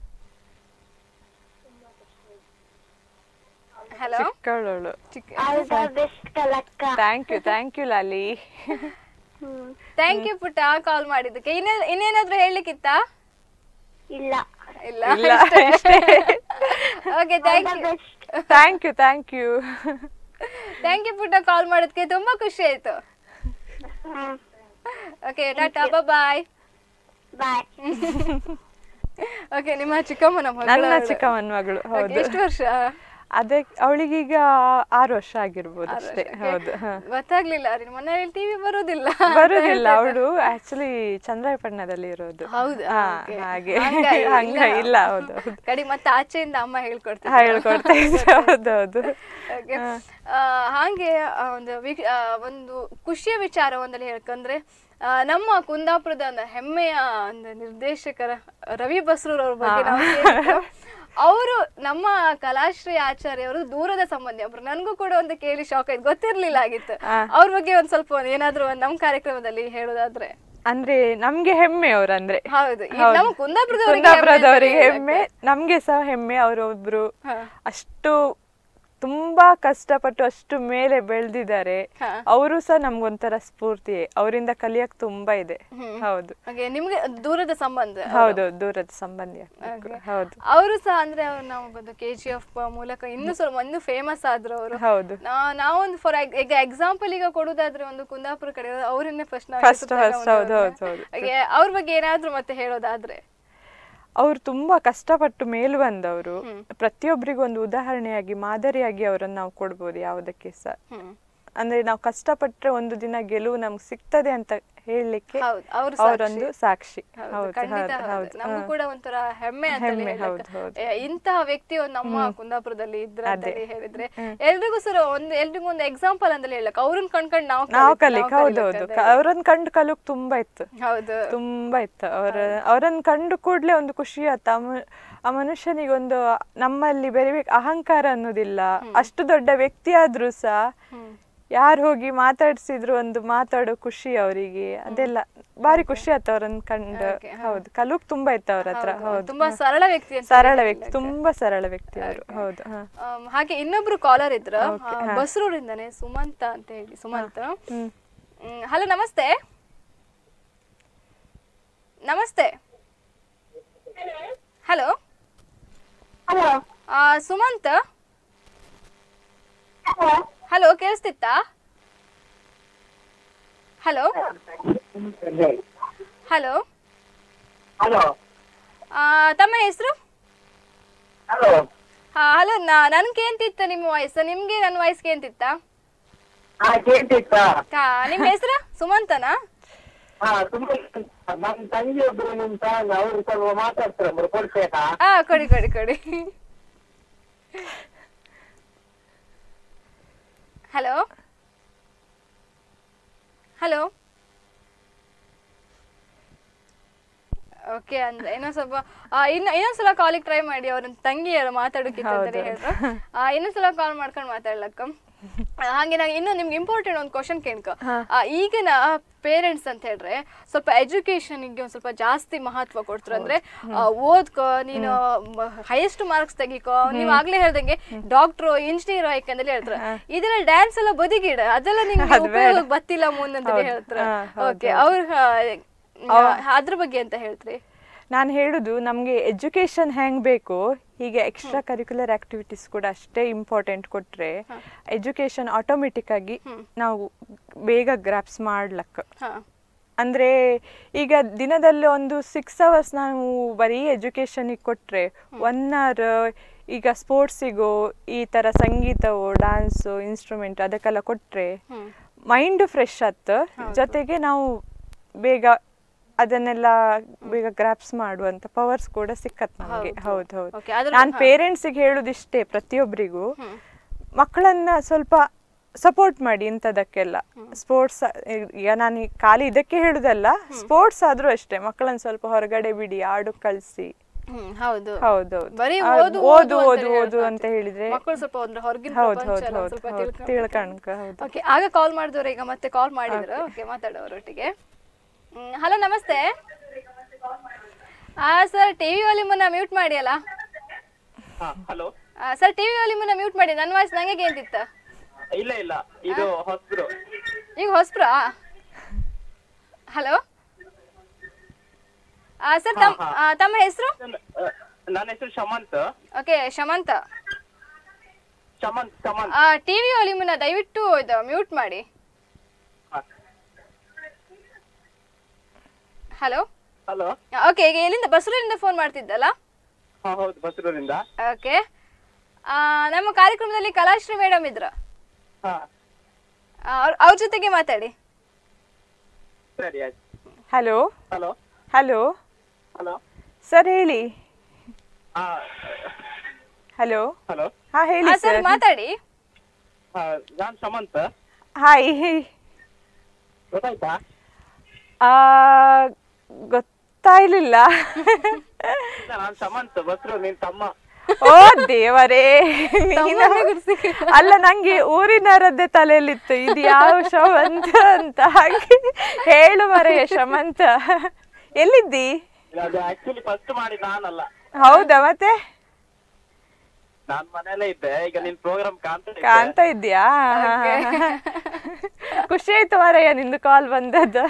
ಹಲೋ ಚಿಕ್ಕವಳವಳು ಆಲ್ ದ ಬೆಸ್ಟ್ ಕಲಕ್ಕ ಥ್ಯಾಂಕ್ ಯು ಥ್ಯಾಂಕ್ ಯು ಲಾಲಿ ಹ್ಮ್ ಥ್ಯಾಂಕ್ ಯು ಪುಟ್ಟ ಕಾಲ್ ಮಾಡಿದ್ದಕ್ಕೆ ಇನ್ನೇ ಇನ್ನೇನಾದ್ರೂ ಹೇಳಲಿಕ್ಕಿತ್ತಾ ಇಲ್ಲ ಇಲ್ಲ ಇಲ್ಲ ಇಷ್ಟೇ okay thank you best thank you thank you thank you ಪುಟ್ಟ ಕಾಲ್ ಮಾಡೋದಕ್ಕೆ ತುಂಬಾ ಖುಷಿ ಆಯ್ತು ಹ್ಮ್ ಓಕೆ ಟಾಟಾ ಬಾಯ್ ಬಾಯ್ ಓಕೆ ನಿಮ್ಮ ಚಿಕ್ಕಮ್ಮನ ಮಗಳು ನನ್ನ ಅವಳು. ಚಿಕ್ಕಮ್ಮನ ಮಗಳು Okay, ಹೌದು ಎಷ್ಟು ವರ್ಷ ಅದೇ ಅವಳಿಗೀಗ ಆರು ವರ್ಷ ಆಗಿರ್ಬೋದು ಆರು ಅಷ್ಟೇ ವರ್ಷಕ್ಕೆ? ಹೌದು ಹ. ಗೊತ್ತಾಗ್ಲಿಲ್ಲ ನಿಮ್ ಮನೆಯಲ್ಲಿ ಟಿವಿ ಬರುದಿಲ್ಲ ಬರುದಿಲ್ಲ ಅವಳು ಆಕ್ಚುಲಿ ಚಂದ್ರಾಯಪಟ್ಟಣದಲ್ಲಿ ಇರೋದು ಹೌದಾ? ಹಾ, Okay. ಹಾಗೆ ಹಂಗ ಇಲ್ಲ. ಹಂಗ ಇಲ್ಲ ಹೌದು ಹೌದು ಕಡೆ ಮತ್ತೆ ಆಚೆಯಿಂದ ಅಮ್ಮ ಹೇಳ್ಕೊಡ್ತಾರೆ ಹಾ, ಹೇಳ್ಕೊಡ್ತಾ ಇದ್ರು ಹೌದು ಹೌದು Okay. ಆ, ಹಾಗೆ ಆ, ಒಂದು ವೀಕ್ಷ ಆ, ಒಂದು ಖುಷಿಯ ವಿಚಾರ ಒಂದಲ್ಲಿ ಹೇಳ್ಕಂದ್ರೆ ಆ, ನಮ್ಮ ಕುಂದಾಪುರದ ಒಂದು ಹೆಮ್ಮೆಯ ಒಂದು ನಿರ್ದೇಶಕರ ರವಿ ಬಸ್ರೂರ್ ಅವ್ರ ಬಗ್ಗೆ ನಾವು ಅವರು ನಮ್ಮ ಕಲಾಶ್ರೀ ಆಚಾರ್ಯ ಅವರು ದೂರದ ಸಂಬಂಧಿ ಒಬ್ರು ನನಗೂ ಕೂಡ ಒಂದು ಕೇಳಿ ಶಾಕ್ ಆಯ್ತು ಗೊತ್ತಿರ್ಲಿಲ್ಲ ಆಗಿತ್ತು ಅವ್ರ ಬಗ್ಗೆ ಒಂದ್ ಸ್ವಲ್ಪ ಒಂದ್ ಏನಾದ್ರು ಒಂದ್ ನಮ್ಮ ಕಾರ್ಯಕ್ರಮದಲ್ಲಿ ಹೇಳೋದಾದ್ರೆ ಅಂದ್ರೆ ನಮ್ಗೆ ಹೆಮ್ಮೆ ಅವ್ರಂದ್ರೆ ಹೌದು ಈ ಹೌದು. ನಮ್ಮ ಕುಂದಾಪುರದವರಿಗೆ ಹೆಮ್ಮೆ ಕುಂದಾಪುರದವರಿಗೆ ಅಂತ ಹೆಮ್ಮೆ ನಮ್ಗೆ ಸಹ ಹೆಮ್ಮೆ ಅವರೊಬ್ರು ಹಾ. ಅಷ್ಟು ತುಂಬಾ ಕಷ್ಟಪಟ್ಟು ಅಷ್ಟು ಮೇಲೆ ಬೆಳೆದಿದ್ದಾರೆ ಹಾ. ಅವರು ಸಹ ನಮ್ಗೊಂಥರ ಸ್ಫೂರ್ತಿ ಅವರಿಂದ ಕಲಿಯಕ್ ತುಂಬಾ ಇದೆ ಹೌದು ಹಾಗೆ ನಿಮ್ಗೆ ದೂರದ ಸಂಬಂಧ ಹೌದು ದೂರದ ಸಂಬಂಧಿ ಆಗ್ಬೇಕು. ಹೌದು ಅವರು ಸಹ ಅಂದ್ರೆ ಅವ್ರು ನಮಗೊಂದು ಕೆ ಜಿ ಎಫ್ ಮೂಲಕ ಇನ್ನೂ ಸ್ವಲ್ಪ ಇನ್ನೂ ಫೇಮಸ್ ಆದ್ರು ಅವರು ಹೌದು ನಾವೊಂದು ಫಾರ್ ಈಗ ಎಕ್ಸಾಂಪಲ್ ಈಗ ಕೊಡುದಾದ್ರೆ ಒಂದು ಕುಂದಾಪುರ ಕಡೆ ಅವರನ್ನೇ ಫಸ್ಟ್ ನಾವು First, ಹೆಸರು first, ಹೌದು, ತಗೊಂಡವ್ರು. ಹೌದು, ಹೌದು. ಹಾಗೆ ಅವ್ರ ಬಗ್ಗೆ ಏನಾದ್ರು ಮತ್ತೆ ಹೇಳೋದಾದ್ರೆ ಅವ್ರು ತುಂಬಾ ಕಷ್ಟಪಟ್ಟು ಮೇಲು ಬಂದವರು ಪ್ರತಿಯೊಬ್ಬರಿಗೂ ಒಂದು ಉದಾಹರಣೆಯಾಗಿ ಮಾದರಿಯಾಗಿ ಅವರನ್ನು ನಾವು ಕೊಡ್ಬೋದು ಯಾವುದಕ್ಕೆ ಸಹ ಹ್ಮ್ ಅಂದ್ರೆ ನಾವು ಕಷ್ಟಪಟ್ರೆ ಒಂದು ದಿನ ಗೆಲುವು ನಮ್ಗೆ ಸಿಗ್ತದೆ ಅಂತ ಹೇಳಲಿಕ್ಕೆ ಹೌದು ಅವ್ರು ಅವರೊಂದು ಸಾಕ್ಷಿ ಹೌದು, ಹೌದು ಖಂಡಿತ ಹೌದು ಹೌದು. ಹೌದು ನಮಗೂ ಹಾ. ಕೂಡ ಒಂಥರ ಹೆಮ್ಮೆ ಅಂತ ಹೆಮ್ಮೆ, ಹೌದು, ಹೌದು. ಇಂತಹ ವ್ಯಕ್ತಿ ಒಂದು ನಮ್ಮ ಕುಂದಾಪುರದಲ್ಲಿ ಇದ್ರ ಅಂತ ಹೇಳಿದ್ರೆ ಎಲ್ರಿಗೂ ಸರ್ ಒಂದು ಎಲ್ರಿಗೂ ಒಂದು ಎಕ್ಸಾಂಪಲ್ ಅಂತ ಹೇಳಕ್ ಅವ್ರನ್ನ ಕಂಡ್ಕೊಂಡು ನಾವು ನಾವು ಕಲಿತ್- ಕಲಿಕ್ ನಾವು ಹೌದು ಹೌದು ಕಲಿಬೇಕು ಅಂತ ಅವ್ರನ್ನ ಕಂಡು ಕಲಿಯೋಕ್ ತುಂಬಾ ಇತ್ತು ಹೌದು ತುಂಬಾ ಇತ್ತು ಅವರ ಅವರನ್ನ ಕಂಡು ಕೂಡ್ಲೆ ಒಂದು ಖುಷಿ ಆಯ್ತು ಆ ಮ- ಆ ಮನುಷ್ಯನಿಗೆ ಒಂದು ನಮ್ಮಲ್ಲಿ ಬೆರಿಬೇಕು ಅಹಂಕಾರ ಅನ್ನೋದಿಲ್ಲ ಅಷ್ಟು ದೊಡ್ಡ ವ್ಯಕ್ತಿ ಆದ್ರೂ ಸಹ ಯಾರು ಹೋಗಿ ಮಾತಾಡ್ಸಿದ್ರು ಒಂದು ಮಾತಾಡೋ ಖುಷಿ ಅವರಿಗೆ ಅದೆಲ್ಲ ಬಾರಿ ಖುಷಿ ಆಯ್ತು ಅವ್ರನ್ನ ಕಂಡು ಹೌದು ಕಲುಕ್ ತುಂಬಾ ಇತ್ತು ಅವ್ರ ಹತ್ರ ಹೌದು ತುಂಬಾ ಸರಳ ವ್ಯಕ್ತಿ ಅಂತ ಸರಳ ವ್ಯಕ್ತಿ ತುಂಬಾ ಸರಳ ವ್ಯಕ್ತಿ ಅವರು ಹೌದು ಹಾ ಆಮ್, ಹಾಗೆ ಇನ್ನೊಬ್ರು ಕಾಲರ್ ಇದ್ರು ಆ, ಬಸ್ರೂರಿಂದಾನೆ ಸುಮಂತ ಅಂತ ಹೇಳಿ ಸುಮಂತ್ ಹ್ಮ್ ಹಲೋ ನಮಸ್ತೆ ನಮಸ್ತೆ hello hello Sumanth hello hello ಕೇಳಿಸ್ತಿತ್ತಾ ಹಲೋ ಹಲೋ ಹಲೋ ತಮ್ಮ ಹೆಸರು ಹಲೋ ಹಾ ಹಲೋ ನನ್ ಕೇಂತಿತ್ತ ನಿಮ್ಮ ವಾಯ್ಸ್ ನಿಮ್ಗೆ ನನ್ನ ವಾಯ್ಸ್ ಕೇಂತಿತ್ತ ಹಾ ಕೇಳ್ತಿತ್ತಾ ಹಾ ನಿಮ್ಮ ಹೆಸರು ಸುಮಂತನಾ ಹಾ ತುಂಬಾ ನಮ್ ತಂಗಿ ಒಬ್ರು ನಿಂತ ಅವ್ರು ಸ್ವಲ್ಪ ಮಾತಾಡ್ತಾರೆ ಕೊಡ್ಬೇಕಾ ಹಾ ಕೊಡಿ ಕೊಡಿ ಕೊಡಿ ಹಲೋ ಹಲೋ ಓಕೆ ಅಂದ್ರೆ ಇನ್ನೊಂದ್ ಸ್ವಲ್ಪ ಆ, ಇನ್ನ ಇನ್ನೊಂದ್ಸಲ ಕಾಲಿಗೆ ಟ್ರೈ ಮಾಡಿ ಅವ್ರ ತಂಗಿ ಯಾರು ಮಾತಾಡೋಕ್ಕಿತ್ತು ಅಂತಾನೆ ಹೇಳಿದ್ರು ಆ, ಇನ್ನೊಂದ್ಸಲ ಕಾಲ್ ಮಾಡ್ಕೊಂಡು ಮಾತಾಡ್ಲಕ್ಕ ಆ, ಹಾಗೆ ನಂಗೆ ಇನ್ನೂ ನಿಮ್ಗೆ ಇಂಪಾರ್ಟೆಂಟ್ ಒಂದು ಕ್ವಶನ್ ಕೇಳ್ಕೊ ಆ, ಈಗಿನ ಪೇರೆಂಟ್ಸ್ ಅಂತ ಹೇಳಿದ್ರೆ ಸ್ವಲ್ಪ ಎಜುಕೇಶನ್ಗೆ ಒಂದು ಸ್ವಲ್ಪ ಜಾಸ್ತಿ ಮಹತ್ವ ಕೊಡ್ತಾರೆ ಅಂದ್ರೆ ಆ, ಓದ್ಕೋ ನೀನು ಹೈಯೆಸ್ಟ್ ಮಾರ್ಕ್ಸ್ ತೆಗಿಕೋ ನೀವ್ ಆಗ್ಲೇ ಹೇಳ್ದಂಗೆ ಡಾಕ್ಟ್ರು ಇಂಜಿನಿಯರ್ ಯಾಕಂದ್ರೆ ಹೇಳ್ತಾರೆ ಇದೆಲ್ಲ ಡ್ಯಾನ್ಸ್ ಎಲ್ಲ ಬದಿಗಿಡ ಅದೆಲ್ಲ ನಿಮ್ಗೆ ಉಪಯೋಗ ಬತ್ತಿಲ್ಲ ಮುಂದಂತ ಹೇಳ್ತಾರೆ ಹಾ, ಹೌದು, ಓಕೆ ಅವ್ರ ಅದ್ರ ಬಗ್ಗೆ ಅಂತ ಹೇಳ್ತ್ರಿ ನಾನು ಹೇಳುದು ನಮಗೆ ಎಜುಕೇಶನ್ ಹೆಂಗ್ ಬೇಕು ಹೀಗೆ ಎಕ್ಸ್ಟ್ರಾ ಕರಿಕ್ಯುಲರ್ ಆಕ್ಟಿವಿಟೀಸ್ ಕೂಡ ಅಷ್ಟೇ ಇಂಪಾರ್ಟೆಂಟ್ ಕೊಟ್ರೆ ಎಜುಕೇಶನ್ ಆಟೋಮೆಟಿಕ್ ಆಗಿ ನಾವು ಬೇಗ ಗ್ರಾಪ್ಸ್ ಮಾಡ್ಲಕ್ಕ ಹಾ ಅಂದ್ರೆ ಈಗ ದಿನದಲ್ಲಿ ಒಂದು ಸಿಕ್ಸ್ ಅವರ್ಸ್ ನಾವು ಬರೀ ಎಜುಕೇಶನಿಗೆ ಕೊಟ್ರೆ ಒನ್ ಅವರ್ ಈಗ ಸ್ಪೋರ್ಟ್ಸಿಗೋ ಈ ತರ ಸಂಗೀತವೋ ಡಾನ್ಸು ಇನ್ಸ್ಟ್ರೂಮೆಂಟ್ ಅದಕ್ಕೆಲ್ಲ ಕೊಟ್ರೆ ಮೈಂಡ್ ಫ್ರೆಶ್ ಆತ್ ಜೊತೆಗೆ ನಾವು ಬೇಗ ಅದನ್ನೆಲ್ಲ ಬೇಗ ಗ್ರಾಪ್ಸ್ ಮಾಡುವಂತ ಪವರ್ಸ್ ಕೂಡ ಸಿಕ್ಕತ್ ನಮಗೆ ಹೌದು ಹೌದು Okay, ಅದ್ರ- ನಾನು ಪೇರೆಂಟ್ಸಿಗೆ ಹೇಳುದಿಷ್ಟೇ ಪ್ರತಿಯೊಬ್ಬರಿಗೂ ಮಕ್ಕಳನ್ನ ಸ್ವಲ್ಪ ಸಪೋರ್ಟ್ ಮಾಡಿ ಇಂಥದಕ್ಕೆಲ್ಲ ಸ್ಪೋರ್ಟ್ಸ್ ಈಗ ನಾನು ಈ ಖಾಲಿ ಇದಕ್ಕೆ ಹೇಳುದಲ್ಲ ಸ್ಪೋರ್ಟ್ಸ್ ಆದ್ರೂ ಅಷ್ಟೇ ಮಕ್ಕಳನ್ನ ಸ್ವಲ್ಪ ಹೊರಗಡೆ ಬಿಡಿ ಆಡು ಕಳ್ಸಿ ಹ್ಮ್ ಹೌದು ಹೌದೌದು ಬರೀ ಆ, ಓದು ಓದು ಓದು ಓದು ಓದು ಅಂತ ಹೇಳಿದ್ರೆ ಮಕ್ಕಳು ಸ್ವಲ್ಪ ಅಂದ್ರೆ ಹೊರಗಿನ ಹೌದು ಪ್ರಪಂಚ ಹೌದು ಎಲ್ಲ ಹೌದು ಸ್ವಲ್ಪ ಹೌದು ತಿಳ್ಕಣ್ಕ ಹೌದು ಓಕೆ ಆಗ ಕಾಲ್ ಮಾಡಿದವ್ರು ಈಗ ಮತ್ತೆ ಕಾಲ್ ಮಾಡಿದ್ರು ಓಕೆ ಮಾತಾಡೋರೊಟ್ಟಿಗೆ ಹಲೋ ನಮಸ್ತೆ ಆ ಸರ್ ಟಿವಿ ವಾಲ್ಯೂಮನ್ನ ಮ್ಯೂಟ್ ಮಾಡಿ ಅಲ್ಲ ಹಾ ಹಲೋ ಸರ್ ಟಿವಿ ವಾಲ್ಯೂಮನ್ನ ಮ್ಯೂಟ್ ಮಾಡಿ ನನ್ನ ವಾಯ್ಸ್ ನಂಗೆ ಕೇಳ್ತಿತ್ತ ಇಲ್ಲ ಇಲ್ಲ ಇದು ಹೊಸಬ್ರು ಈಗ ಹೊಸ್ಪ್ರಾ ಹಲೋ ಸರ್ ತಮ್ಮ ಆ, ತಮ್ಮ ಹೆಸರು ನನ್ನ ಹೆಸರು ಶಮಂತ್ ಓಕೆ ಶಮಂತ ಶಮಂತ್ ಶಮಂತ್ ಟಿವಿ ವಾಲ್ಯೂಮನ್ನ ದಯವಿಟ್ಟು ಇದು ಮ್ಯೂಟ್ ಮಾಡಿ ಹಾ. ಹಲೋ ಹಲೋ ಓಕೆ ಈಗ ಎಲ್ಲಿಂದ ಬಸರೂರಿಂದ ಫೋನ್ ಮಾಡ್ತಿದ್ದಲ್ಲ ಹಾ ಹೌದು ಬಸರೂರಿಂದ ಓಕೆ ನಮ್ಮ ಕಾರ್ಯಕ್ರಮದಲ್ಲಿ ಕಲಾಶ್ರೀ ಮೇಡಮ್ ಇದ್ರು ಹಾ ಆ, ಅವ್ರ ಅವ್ರ ಜೊತೆಗೆ ಮಾತಾಡಿ ಸರಿ ಆಯ್ತು hello hello hello hello sir ಹೇಳಿ ಹಾ ಹಲೋ ಹಲೋ ಹಾ ಹೇಳಿ ಸರ್ ಸರ್ ಮಾತಾಡಿ ಹಾ ನಾನ್ ಶಮಂತ್ ಹಾಯ್ ಗೊತ್ತಾಯ್ತಾ ಆ ಗೊತ್ತಾಯ್ಲಿಲ್ಲ ಇಲ್ಲ ನಾನ್ ಶಮಂತ್ ಬಸ್ರು ನಿನ್ ತಮ್ಮ ಓ ದೇವರೇ ನೀನು ಅಲ್ಲ ನಂಗೆ ಊರಿನವರದ್ದೇ ತಲೆಯಲ್ಲಿತ್ತು ಇದು ಯಾವ ಶಮಂತ ಅಂತ ಹಾಗೆ ಹೇಳು ಮರೆಯ ಶಮಂತ ಎಲ್ಲಿದ್ದಿ ಇಲ್ಲ, ಅದು ಆಕ್ಚುಲಿ ಫಸ್ಟ್ ಮಾಡಿ ನಾನಲ್ಲ ಹೌದಾ ಮತ್ತೆ ನಾನ್ ಮನೇಲೇ ಇದ್ದೆ ಈಗ ನಿನ್ ಪ್ರೋಗ್ರಾಮ್ ಕಾಣ್ತಾ ಇದ್ದೆ. ಕಾಣ್ತಾ ಇದ್ಯಾ ಖುಷಿ ಆಯ್ತು ಮಾರಯ್ಯ ನಿಂದು ಕಾಲ್ ಬಂದದ್ದು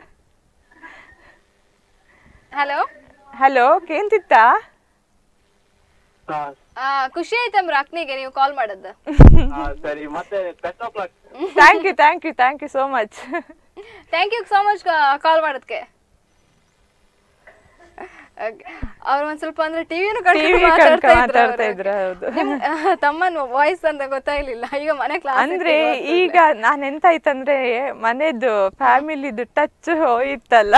ಹಲೋ ಹಲೋ ಕೇಂತಿತ್ತಾ ಹಾ ಖುಷಿ ಆಯ್ತಂಬ್ರ ಅಕ್ನಿಗೆ ನೀವು ಕಾಲ್ ಮಾಡದ್ದು ಹಾ, ಸರಿ ಮತ್ತೆ best of luck thank you thank you thank you so much thank you so much call ಮಾಡೋದಕ್ಕೆ ಅವ್ರು ಒಂದ್ ಸ್ವಲ್ಪ ಅಂದ್ರೆ ಟಿವಿನೂ TV ಕಣ್ಕ ಮಾತಾಡ್ತಾ ಇದ್ರು, ಹೌದು. ತಮ್ಮನ ವಾಯ್ಸ್ ಅಂತ ಗೊತ್ತಾಗ್ಲಿಲ್ಲ ಈಗ ಮನೆ ಕ್ಲಾಸ್ ಅಂದ್ರೆ ಈಗ ನಾನ್ ಎಂತ ಆಯ್ತಂದ್ರೆ ಮನೆದು ಫ್ಯಾಮಿಲಿದು ಟಚ್ ಹೋಯ್ತಲ್ಲ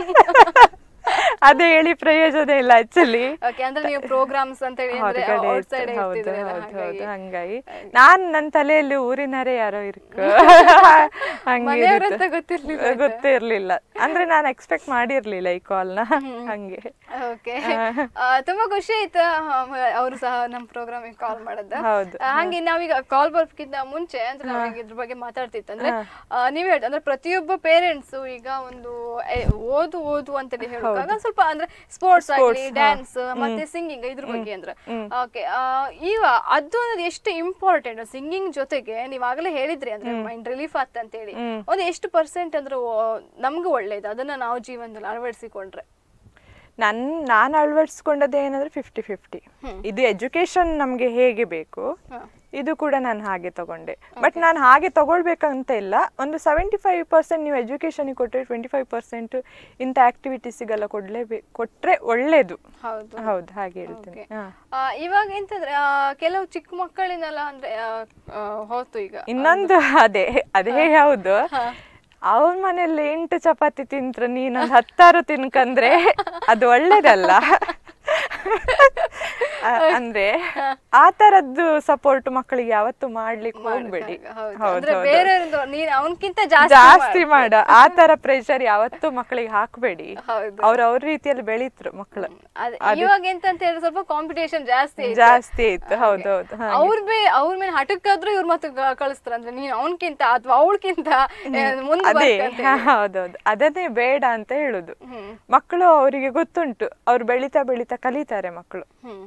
ಅದೇ ಹೇಳಿ ಪ್ರಯೋಜನ ಇಲ್ಲ ಆಕ್ಚುಲಿ ಓಕೆ ಅಂದ್ರೆ ನೀವು ಪ್ರೋಗ್ರಾಮ್ಸ್ ಅಂತ ಹೇಳಿ ಅಂದ್ರೆ ಹೊರಗಡೆ ಔಟ್ ಇತ್ತು. ಸೈಡ್ ಹೌದು ಇರ್ತಿದ್ರಲ್ಲ ಹೌದು ಹೌದು ಹಾಗಾಗಿ ಹಂಗಾಗಿ ನಾನ್ ನನ್ನ ತಲೆಯಲ್ಲಿ ಊರಿನರೇ ಯಾರೋ ಇರ್ಕ ಹಂಗೆ ಮನೆಯವ್ರ ಇರುತ್ತೆ. ಅಂತ ಗೊತ್ತಿರ್ಲಿಲ್ಲ ಗೊತ್ತೇ ಇರ್ಲಿಲ್ಲ ಅಂದ್ರೆ ನಾನು ಎಕ್ಸ್ಪೆಕ್ಟ್ ಮಾಡಿರ್ಲಿಲ್ಲ ಈ ಕಾಲ್ನ ಹಂಗೆ ಓಕೆ ತುಂಬಾ ಖುಷಿ ಆಯ್ತು ಅವರು ಸಹ ನಮ್ಮ ಪ್ರೋಗ್ರಾಮಿಗೆ ಕಾಲ್ ಮಾಡದ ಹೌದು. ಹಂಗೆ ನಾವೀಗ ಕಾಲ್ ಬರೋಕ್ಕಿಂತ ಮುಂಚೆ ಅಂದ್ರೆ ನಾವೀಗ ಇದ್ರ ಬಗ್ಗೆ ಮಾತಾಡ್ತಿತ್ತು ಅಂದ್ರೆ ಆ, ನೀವ್ ಹೇಳ್ದ ಅಂದ್ರೆ ಪ್ರತಿಯೊಬ್ಬ ಪೇರೆಂಟ್ಸ್ ಈಗ ಒಂದು ಏ, ಓದು ಓದು ಅಂತೇಳಿ ಹೇಳುವಾಗ ಸ್ವಲ್ಪ ಅಂದ್ರೆ ಸ್ಪೋರ್ಟ್ಸ್ ಆಗಲಿ ಡ್ಯಾನ್ಸ್ ಮತ್ತೆ ಸಿಂಗಿಂಗ್ ಇದ್ರ ಬಗ್ಗೆ ಅಂದ್ರೆ ಓಕೆ ಈಗ ಅದು ಅನ್ನೋದು ಎಷ್ಟು ಇಂಪಾರ್ಟೆಂಟ್ ಸಿಂಗಿಂಗ್ ಜೊತೆಗೆ ನೀವ್ ಆಗಲೇ ಹೇಳಿದ್ರಿ ಅಂದ್ರೆ ಮೈಂಡ್ ರಿಲೀಫ್ ಆತ್ ಅಂತ ಹೇಳಿ ಒಂದು ಎಷ್ಟು ಪರ್ಸೆಂಟ್ ಅಂದ್ರೆ ಓ- ನಮ್ಗೆ ಒಳ್ಳೇದು ಅದನ್ನ ನಾವು ಜೀವನದಲ್ಲಿ ಅಳವಡಿಸಿಕೊಂಡ್ರೆ ನನ್ ನಾನು ಅಳವಡಿಸ್ಕೊಂಡದ್ದು ಏನಂದ್ರೆ ಫಿಫ್ಟಿ ಫಿಫ್ಟಿ ಇದು ಎಜುಕೇಶನ್ ನಮ್ಗೆ ಹೇಗೆ ಬೇಕು ಇದು ಕೂಡ ನಾನು ಹಾಗೆ ತಗೊಂಡೆ ಬಟ್ ನಾನು ಹಾಗೆ ತಗೊಳ್ಬೇಕಂತ ಇಲ್ಲ ಒಂದು ಸೆವೆಂಟಿ ಫೈವ್ ಪರ್ಸೆಂಟ್ ನೀವು ಎಜುಕೇಶನಿಗೆ ಕೊಟ್ಟರೆ ಟ್ವೆಂಟಿ ಫೈವ್ ಪರ್ಸೆಂಟ್ ಇಂಥ ಆಕ್ಟಿವಿಟೀಸಿಗೆಲ್ಲ ಕೊಡ್ಲೇಬೇಕು ಕೊಟ್ರೆ ಒಳ್ಳೇದು ಹೌದು ಹೌದು ಹಾಗೆ ಹೇಳ್ತೇನೆ Okay. ಹಾ. ಆ, ಇವಾಗ ಎಂತಂದ್ರೆ ಆ, ಕೆಲವು ಚಿಕ್ಕ ಮಕ್ಕಳಿನೆಲ್ಲ ಅಂದ್ರೆ ಆ, ಆ, ಹೋತು ಈಗ ಇನ್ನೊಂದು ಅದೇ ಅದೇ ಹೌದು ಅವ್ರ ಮನೇಲಿ ಎಂಟು ಚಪಾತಿ ತಿಂತ್ರ ನೀನೊಂದು ಹತ್ತಾರು ತಿನ್ಕಂದ್ರೆ ಅದು ಒಳ್ಳೇದಲ್ಲ ಆ, ಅಂದ್ರೆ ಆ ತರದ್ದು ಸಪೋರ್ಟ್ ಮಕ್ಕಳಿಗೆ ಯಾವತ್ತು ಮಾಡ್ಲಿಕ್ಕೆ ಹೋಗ್ಬೇಡಿ ಹೌದು. ಹೌದು ಅಂದ್ರೆ ಹೌದು. ಬೇರೆಯವ್ರದ್ದು ನೀನ್ ಅವನ್ಕಿಂತ ಜಾಸ್ತಿ ಜಾಸ್ತಿ ಮಾಡ ಆ ತರ ಪ್ರೆಷರ್ ಯಾವತ್ತು ಮಕ್ಕಳಿಗೆ ಹಾಕ್ಬೇಡಿ ಹೌದು. ಅವ್ರ ಅವ್ರ ರೀತಿಯಲ್ಲಿ ಬೆಳೀತ್ರು ಮಕ್ಕಳು ಅದೇ ಇವಾಗ ಎಂತ ಅಂತ ಹೇಳಿದ್ರೆ ಸ್ವಲ್ಪ ಕಾಂಪಿಟೇಷನ್ ಜಾಸ್ತಿ ಐತೆ. ಜಾಸ್ತಿ ಇತ್ತು ಹೌದೌದು ಹಾಗೆ. ಅವ್ರ ಬೇ ಅವ್ರ ಮೇಲೆ ಹಠಕ್ಕಾದ್ರೂ ಇವ್ರ ಮತ್ತೆ ಗ- ಕಳಿಸ್ತಾರ ಅಂದ್ರೆ ನೀನ್ ಅವನ್ಕಿಂತ ಅಥವಾ ಅವಳಕ್ಕಿಂತ ಮುಂದೆ ಅದೇ ಬರ್ಕಂತ ಹಾ, ಹೌದೌದು ಅದನ್ನೇ ಬೇಡ ಅಂತ ಹೇಳುದು ಹ್ಮ್. ಮಕ್ಕಳು ಅವರಿಗೆ ಗೊತ್ತುಂಟು ಅವ್ರು ಬೆಳೀತಾ ಬೆಳೀತಾ ಕಲಿತಾರೆ ಮಕ್ಕಳು ಹ್ಮ್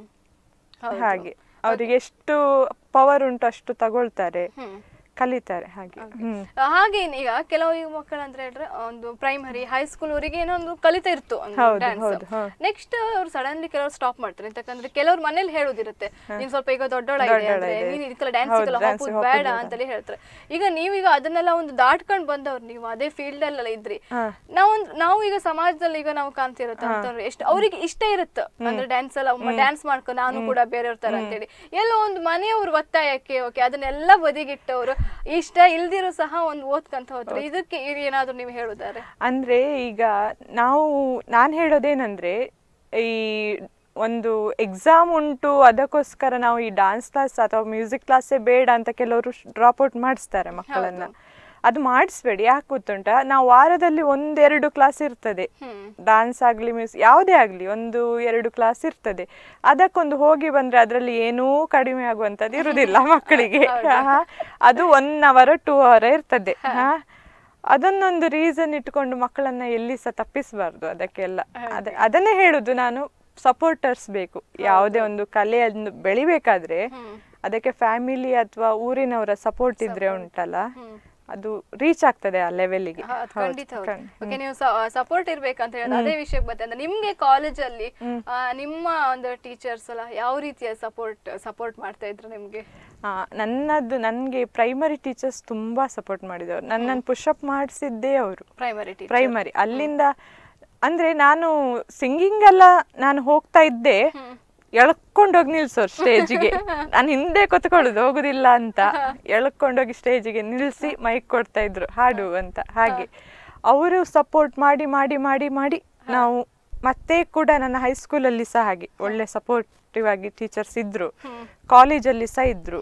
ಹಾಗೆ ಅವರಿಗೆ ಎಷ್ಟು ಪವರ್ ಉಂಟು ಅಷ್ಟು ತಗೊಳ್ತಾರೆ ಹ್ಮ್ ಕಲಿತಾರೆ ಹಾಗೆ ಹ್ಮ್ ಹಾಗೆ ಈಗ ಕೆಲವು ಈಗ ಮಕ್ಕಳು ಅಂತ ಹೇಳಿದ್ರೆ ಒಂದು ಪ್ರೈಮರಿ ಹೈಸ್ಕೂಲ್ ಅವರಿಗೆ ಏನೋ ಒಂದು ಕಲಿತಾ ಇರ್ತು ಹೌದು, ಡ್ಯಾನ್ಸ್ ಹೌದು, ಹಾ. ನೆಕ್ಸ್ಟ್ ಅವ್ರು ಸಡನ್ಲಿ ಕೆಲವರು ಸ್ಟಾಪ್ ಮಾಡ್ತಾರೆ ಯಾಕಂದ್ರೆ ಕೆಲವ್ರು ಮನೇಲಿ ಹೇಳೋದಿರುತ್ತೆ ನೀನ್ ಸ್ವಲ್ಪ ಈಗ ದೊಡ್ಡೋಳಾಗಿದೆ ಅಂದ್ರೆ ದೊಡ್ಡೋಳಾಗಿದೆ. ನೀನ್ ಇದಕ್ಕೆಲ್ಲ ಡ್ಯಾನ್ಸ್ ಹೌದು, ಎಲ್ಲ dance ಹೋಗೋದು ಹೋಗೋದು ಬೇಡ ಬೇಡ. ಅಂತಲೇ ಹೇಳ್ತಾರೆ ಈಗ ನೀವೀಗ ಅದನ್ನೆಲ್ಲ ಒಂದು ದಾಟ್ಕೊಂಡ್ ಬಂದವ್ರು ನೀವು ಅದೇ ಫೀಲ್ಡ್ ಅಲ್ಲೆಲ್ಲ ಇದ್ರಿ ಹಾ. ನಾವೊಂದು ನಾವು ಈಗ ಸಮಾಜದಲ್ಲಿ ಈಗ ನಾವು ಕಾಣ್ತಿರತ್ತೆ ಅಂತಂದ್ರೆ ಎಷ್ಟು ಅವ್ರಿಗೆ ಇಷ್ಟ ಇರುತ್ತೆ ಅಂದ್ರೆ ಡ್ಯಾನ್ಸ್ ಎಲ್ಲ ಡ್ಯಾನ್ಸ್ ಮಾಡ್ಕೊ ನಾನು ಕೂಡ ಬೇರೆಯವ್ರ ತರ ಅಂತೇಳಿ ಎಲ್ಲೋ ಒಂದು ಮನೆಯವ್ರ ಒತ್ತಾಯಕ್ಕೆ ಓಕೆ ಅದನ್ನೆಲ್ಲ ಬದಿಗಿಟ್ಟವ್ರು ಇಷ್ಟ ಇಲ್ದಿರೋ ಸಹ ಒಂದು ಓದ್ಕಂತ ಹೋದ್ರು ಇದಕ್ಕೆ ಈಗ ಏನಾದ್ರು ನೀವು ಹೇಳುದಾರೆ ಅಂದ್ರೆ ಈಗ ನಾವು ನಾನು ಹೇಳೋದೇನಂದ್ರೆ ಈ ಒಂದು ಎಕ್ಸಾಮ್ ಉಂಟು ಅದಕ್ಕೋಸ್ಕರ ನಾವು ಈ ಡಾನ್ಸ್ ಕ್ಲಾಸ್ ಅಥವಾ ಮ್ಯೂಸಿಕ್ ಕ್ಲಾಸೇ ಬೇಡ ಅಂತ ಕೆಲವರು ಡ್ರಾಪ್ ಔಟ್ ಮಾಡಿಸ್ತಾರೆ ಮಕ್ಕಳನ್ನ ಅದು ಮಾಡಿಸ್ಬೇಡಿ ಯಾಕೆ ಗೊತ್ತುಂಟ ನಾವು ವಾರದಲ್ಲಿ ಒಂದೆರಡು ಕ್ಲಾಸ್ ಇರ್ತದೆ ಡಾನ್ಸ್ ಆಗಲಿ ಮ್ಯೂಸಿಕ್ ಯಾವುದೇ ಆಗಲಿ ಒಂದು ಎರಡು ಕ್ಲಾಸ್ ಇರ್ತದೆ ಅದಕ್ಕೊಂದು ಹೋಗಿ ಬಂದ್ರೆ ಅದರಲ್ಲಿ ಏನೂ ಕಡಿಮೆ ಆಗುವಂಥದ್ದು ಇರುವುದಿಲ್ಲ ಮಕ್ಕಳಿಗೆ ಹಾ. ಅದು ಒನ್ ಅವರ್ ಟೂ ಅವರ್ ಇರ್ತದೆ ಹಾ ಅದನ್ನೊಂದು ರೀಸನ್ ಇಟ್ಕೊಂಡು ಮಕ್ಕಳನ್ನ ಎಲ್ಲಿ ಸಹ ತಪ್ಪಿಸಬಾರ್ದು ಅದಕ್ಕೆಲ್ಲ ಅದ ಅದನ್ನೇ ಹೇಳುದು ನಾನು ಸಪೋರ್ಟರ್ಸ್ ಬೇಕು ಯಾವುದೇ ಒಂದು ಕಲೆಯನ್ನು ಬೆಳಿಬೇಕಾದ್ರೆ ಅದಕ್ಕೆ ಫ್ಯಾಮಿಲಿ ಅಥವಾ ಊರಿನವರ ಸಪೋರ್ಟ್ ಇದ್ರೆ ಉಂಟಲ್ಲ ಅದು ರೀಚ್ ಆಗ್ತದೆ ಆ ಲೆವೆಲ್ಗೆ ಹಾ, ಅದ್ ಖಂಡಿತ ಹೌದು. ಓಕೆ ನೀವು ಸಪೋರ್ಟ್ ಇರ್ಬೇಕಂತ ಹೇಳಿದ್ರೆ ಅದೇ ವಿಷಯಕ್ಕೆ ಬರ್ತದೆ ಅಂದ್ರೆ ನಿಮ್ಗೆ ಕಾಲೇಜಲ್ಲಿ ನಿಮ್ಮ ಒಂದು ಟೀಚರ್ಸ್ ಎಲ್ಲ ಯಾವ ರೀತಿಯ ಸಪೋರ್ಟ್ ಸಪೋರ್ಟ್ ಮಾಡ್ತಾ ಇದ್ರು ನಿಮ್ಗೆ ಆ, ನನ್ನದು ನನಗೆ ಪ್ರೈಮರಿ ಟೀಚರ್ಸ್ ತುಂಬಾ ಸಪೋರ್ಟ್ ಮಾಡಿದವರು ನನ್ನನ್ನು ಪುಷಪ್ ಮಾಡಿಸಿದ್ದೇ ಅವರು ಪ್ರೈಮರಿ ಟೀಚರ್ ಪ್ರೈಮರಿ ಅಲ್ಲಿಂದ ಅಂದ್ರೆ ನಾನು ಸಿಂಗಿಂಗ್ ಎಲ್ಲ ನಾನು ಹೋಗ್ತಾ ಇದ್ದೆ ಎಳ್ಕೊಂಡೋಗಿ ನಿಲ್ಸೋರು ಸ್ಟೇಜಿಗೆ ನಾನು ಹಿಂದೆ ಕೂತ್ಕೊಳ್ಳೋದು ಹೋಗುದಿಲ್ಲ ಅಂತ ಎಳ್ಕೊಂಡೋಗಿ ಸ್ಟೇಜಿಗೆ ನಿಲ್ಸಿ ಮೈಕ್ ಕೊಡ್ತಾ ಇದ್ರು ಹಾಡು ಅಂತ ಹಾಗೆ ಅವರು ಸಪೋರ್ಟ್ ಮಾಡಿ ಮಾಡಿ ಮಾಡಿ ಮಾಡಿ ನಾವು ಮತ್ತೆ ಕೂಡ ನನ್ನ ಹೈಸ್ಕೂಲಲ್ಲಿ ಸಹ ಹಾಗೆ ಒಳ್ಳೆ ಸಪೋರ್ಟಿವ್ ಆಗಿ ಟೀಚರ್ಸ್ ಇದ್ರು ಕಾಲೇಜಲ್ಲಿ ಸಹ ಇದ್ರು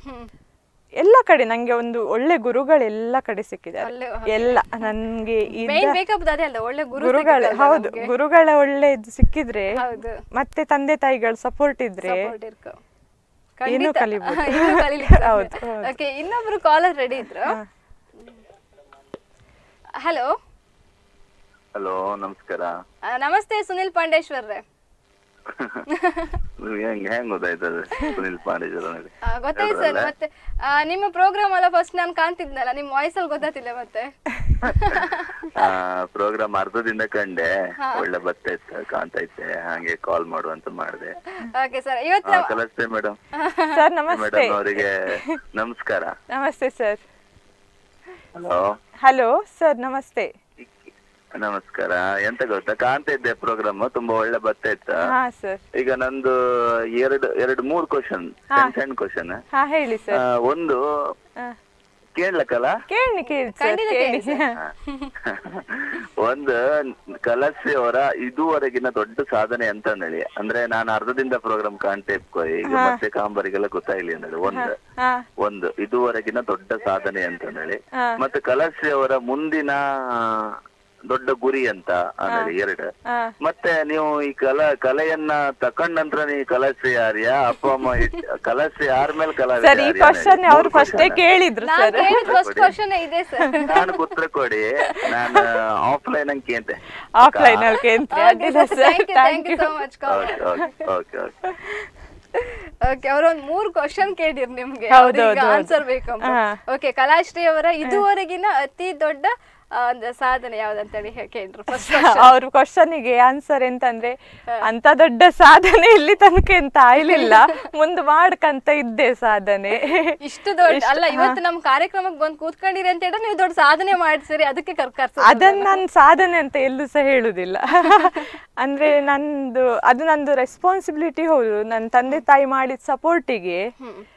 ಎಲ್ಲ ಕಡೆ ನಂಗೆ ಒಂದು ಒಳ್ಳೆ ಗುರುಗಳು ಎಲ್ಲ ಕಡೆ ಸಿಕ್ಕಿದ್ದಾರೆ ಒಳ್ಳೆ- ಎಲ್ಲ ನನ್ಗೆ ಮೇನ್ ಇದ್ದ ಬೇಕಾದ ಅದೇ ಅಲ್ಲ ಒಳ್ಳೆ ಗುರು ಗುರುಗಳ ಸಿಕ್ಕಿದ್ರಲ್ಲ ಹೌದು ನಮ್ಗೆ. ಗುರುಗಳ ಒಳ್ಳೆ ಇದು ಸಿಕ್ಕಿದ್ರೆ ಹೌದು ಮತ್ತೆ ತಂದೆ ತಾಯಿಗಳ ಸಪೋರ್ಟ್ ಇದ್ರೆ Support ಇರ್ಕ. ಏನೂ ಖಂಡಿತ. ಕಲಿಬೋದು. ಇನ್ನೂ ಕಲೀಲಿಕ್ಕೆ ಹೌದು, ಸಾಧ್ಯ. ಹೌದು. Okay, ಇನ್ನೊಬ್ರು ಕಾಲರ್ ರೆಡಿ ಇದ್ರು ಹಲೋ ಹಲೋ ನಮಸ್ಕಾರ ನಮಸ್ತೆ ಸುನಿಲ್ ಪಾಂಡೇಶ್ವರ್ರೆ ನಿಮ್ಗೆ ಹೆಂಗ್ ಹೆಂಗ್ ಗೊತ್ತಾಯ್ತದೆ ಸುನಿಲ್ ಪಾಂಡೇಶ್ವರ ನನಗೆ ಆ, ಗೊತ್ತಾಯ್ತು ಸರ್ ಮತ್ತೆ ಆ, ನಿಮ್ಮ ಪ್ರೋಗ್ರಾಮ್ ಎಲ್ಲ ಫಸ್ಟ್ ನಾನು ಕಾಣ್ತಿದ್ನಲ್ಲ ನಿಮ್ಮ ವಾಯ್ಸ್ ಅಲ್ಲಿ ಗೊತ್ತಾತಿಲ್ಲ ಮತ್ತೆ ಪ್ರೋಗ್ರಾಮ್ ಅರ್ಧದಿಂದ ಕಂಡೆ ಒಳ್ಳೆ ಬರ್ತೈತೆ ಕಾಣ್ತೈತೆ ಹಾಗೆ ಕಾಲ್ ಮಾಡುವಂತ ಮಾಡಿದೆ ಓಕೆ ಸರ್ ಇವತ್ತು ನಾವು- ಕಲಿಸ್ತೇ ಮೇಡಮ್ ಸರ್ ನಮಸ್ತೆ ಮೇಡಮ್ ಅವರಿಗೆ ನಮಸ್ಕಾರ ನಮಸ್ತೆ ಸರ್ ಹಲೋ ಹಲೋ ಸರ್ ನಮಸ್ತೆ ನಮಸ್ಕಾರ ಎಂತ ಗೊತ್ತಾ ಕಾಣ್ತಾ ಇದ್ದೆ ಪ್ರೋಗ್ರಾಮ್ ತುಂಬಾ ಒಳ್ಳೆ ಬರ್ತೈತ ಹಾ ಸರ್ ಈಗ ನಂದು ಎರಡು ಎರಡು ಮೂರು ಕ್ವಶನ್ ಸಣ್ಣ ಸಣ್ಣ ಕ್ವಶನ್ ಹಾ ಹೇಳಿ ಸರ್ ಒಂದು ಹಾ. ಕೇಳ್ಲಕ್ಕಲ್ಲ ಕೇಳಿ ಕೇಳಿ ಸರ್ ಖಂಡಿತ ಕೇಳಿ ಕೇಳಿ ಒಂದು ಕಲಸಿ ಅವರ ಇದುವರೆಗಿನ ದೊಡ್ಡ ಸಾಧನೆ ಅಂತ ಹೇಳಿ ಅಂದ್ರೆ ನಾನು ಅರ್ಧದಿಂದ ಪ್ರೋಗ್ರಾಮ್ ಕಾಣ್ತಾ ಇಪ್ಕೊ ಈಗ ಮತ್ತೆ ಕಾಂಬರಿಗೆಲ್ಲ ಗೊತ್ತಾಗ್ಲಿ ಅಂದೇಳಿ ಒಂದು ಹಾ ಒಂದು ಇದುವರೆಗಿನ ದೊಡ್ಡ ಸಾಧನೆ ಅಂತ ಹೇಳಿ ಹಾ. ಮತ್ತೆ ಕಲಸಿ ಅವರ ಮುಂದಿನ ದೊಡ್ಡ ಗುರಿ ಅಂತ ಹೇಳಿ ಎರಡು ಹಾ ಮತ್ತೆ ನೀವು ಈ ಕಲ ಕಲೆಯನ್ನ ತಕೊಂಡ್ ನಂತರ ನೀವು ಕಲಸಿ ಯಾರ್ಯ ಅಪ್ಪ ಅಮ್ಮ ಇಟ್- ಕಲಸಿ ಯಾರ ಮೇಲೆ ಕಲಾವಿದ ಸರ್ ಈ ಯಾರ್ಯ ಕ್ವಶನ್ ಅನ್ನೋದು ಅವ್ರು ಮೂರು ಫಸ್ಟೇ question. ಕೇಳಿದ್ರು ನಾನು ಸರ್ ಕೇಳಿದ ಫಸ್ಟ್ ಕ್ವಶನ್ ಇದೆ ಸರ್ ನಾನು ಉತ್ತರ ಕೊಡಿ ನಾನು ಆಫ್ಲೈನ್ ಹಂಗೆ ಕೇಂತೆ ಆಫ್ಲೈನ್ ಅಲ್ಲಿ ಕೇಂದ್ರಿ ಅಡ್ಡಿಲ್ಲ sir thank you thank thank you you so much call okay okay okay okay okay ಅವರೊಂದ್ ಮೂರ್ ಕ್ವಶನ್ ಕೇಳಿರ್ ನಿಮ್ಗೆ ಹೌದು, ಹೌದು, ಹೌದು. ಆನ್ಸರ್ ಬೇಕಂತ ಹಾ. ಓಕೆ ಕಲಾಶ್ರೀ ಅವರ ಇದುವರೆಗಿನ ಅತಿ ದೊಡ್ಡ ಆ, ಒಂದು ಸಾಧನೆ ಯಾವ್ದಂತೇಳಿ ಹೇ- ಕೇಳಿದ್ರು ಫಸ್ಟ್ ಅವ್ರ ಕ್ವಶನಿಗೆ ಆನ್ಸರ್ ಎಂತಂದ್ರೆ ಅಂತ ದೊಡ್ಡ ಸಾಧನೆ ಇಲ್ಲಿ ತನಕ ಎಂತ ಆಯ್ಲಿಲ್ಲ ಮುಂದೆ ಮಾಡ್ಕಂತ ಇದ್ದೆ ಸಾಧನೆ ಇಷ್ಟು ದೊಡ್ಡ ಅಲ್ಲ ಇವತ್ತು ನಮ್ ಕಾರ್ಯಕ್ರಮಕ್ಕೆ ಬಂದ್ ಕೂತ್ಕೊಂಡಿರಿ ಅಂತ ಹೇಳಿದ್ರೆ ನೀವು ದೊಡ್ಡ ಸಾಧನೆ ಮಾಡ್ತೀರಿ ಅದಕ್ಕೆ ಕರ್ ಕರ್ಸ ಅದನ್ನ ನಾನು ಸಾಧನೆ ಅಂತ ಎಲ್ಲೂ ಸಹ ಹೇಳುದಿಲ್ಲ ಅಂದ್ರೆ ನಂದು ಅದು ನಂದು ರೆಸ್ಪಾನ್ಸಿಬಿಲಿಟಿ ಹೌದು ನನ್ನ ತಂದೆ ತಾಯಿ ಮಾಡಿದ ಸಪೋರ್ಟಿಗೆ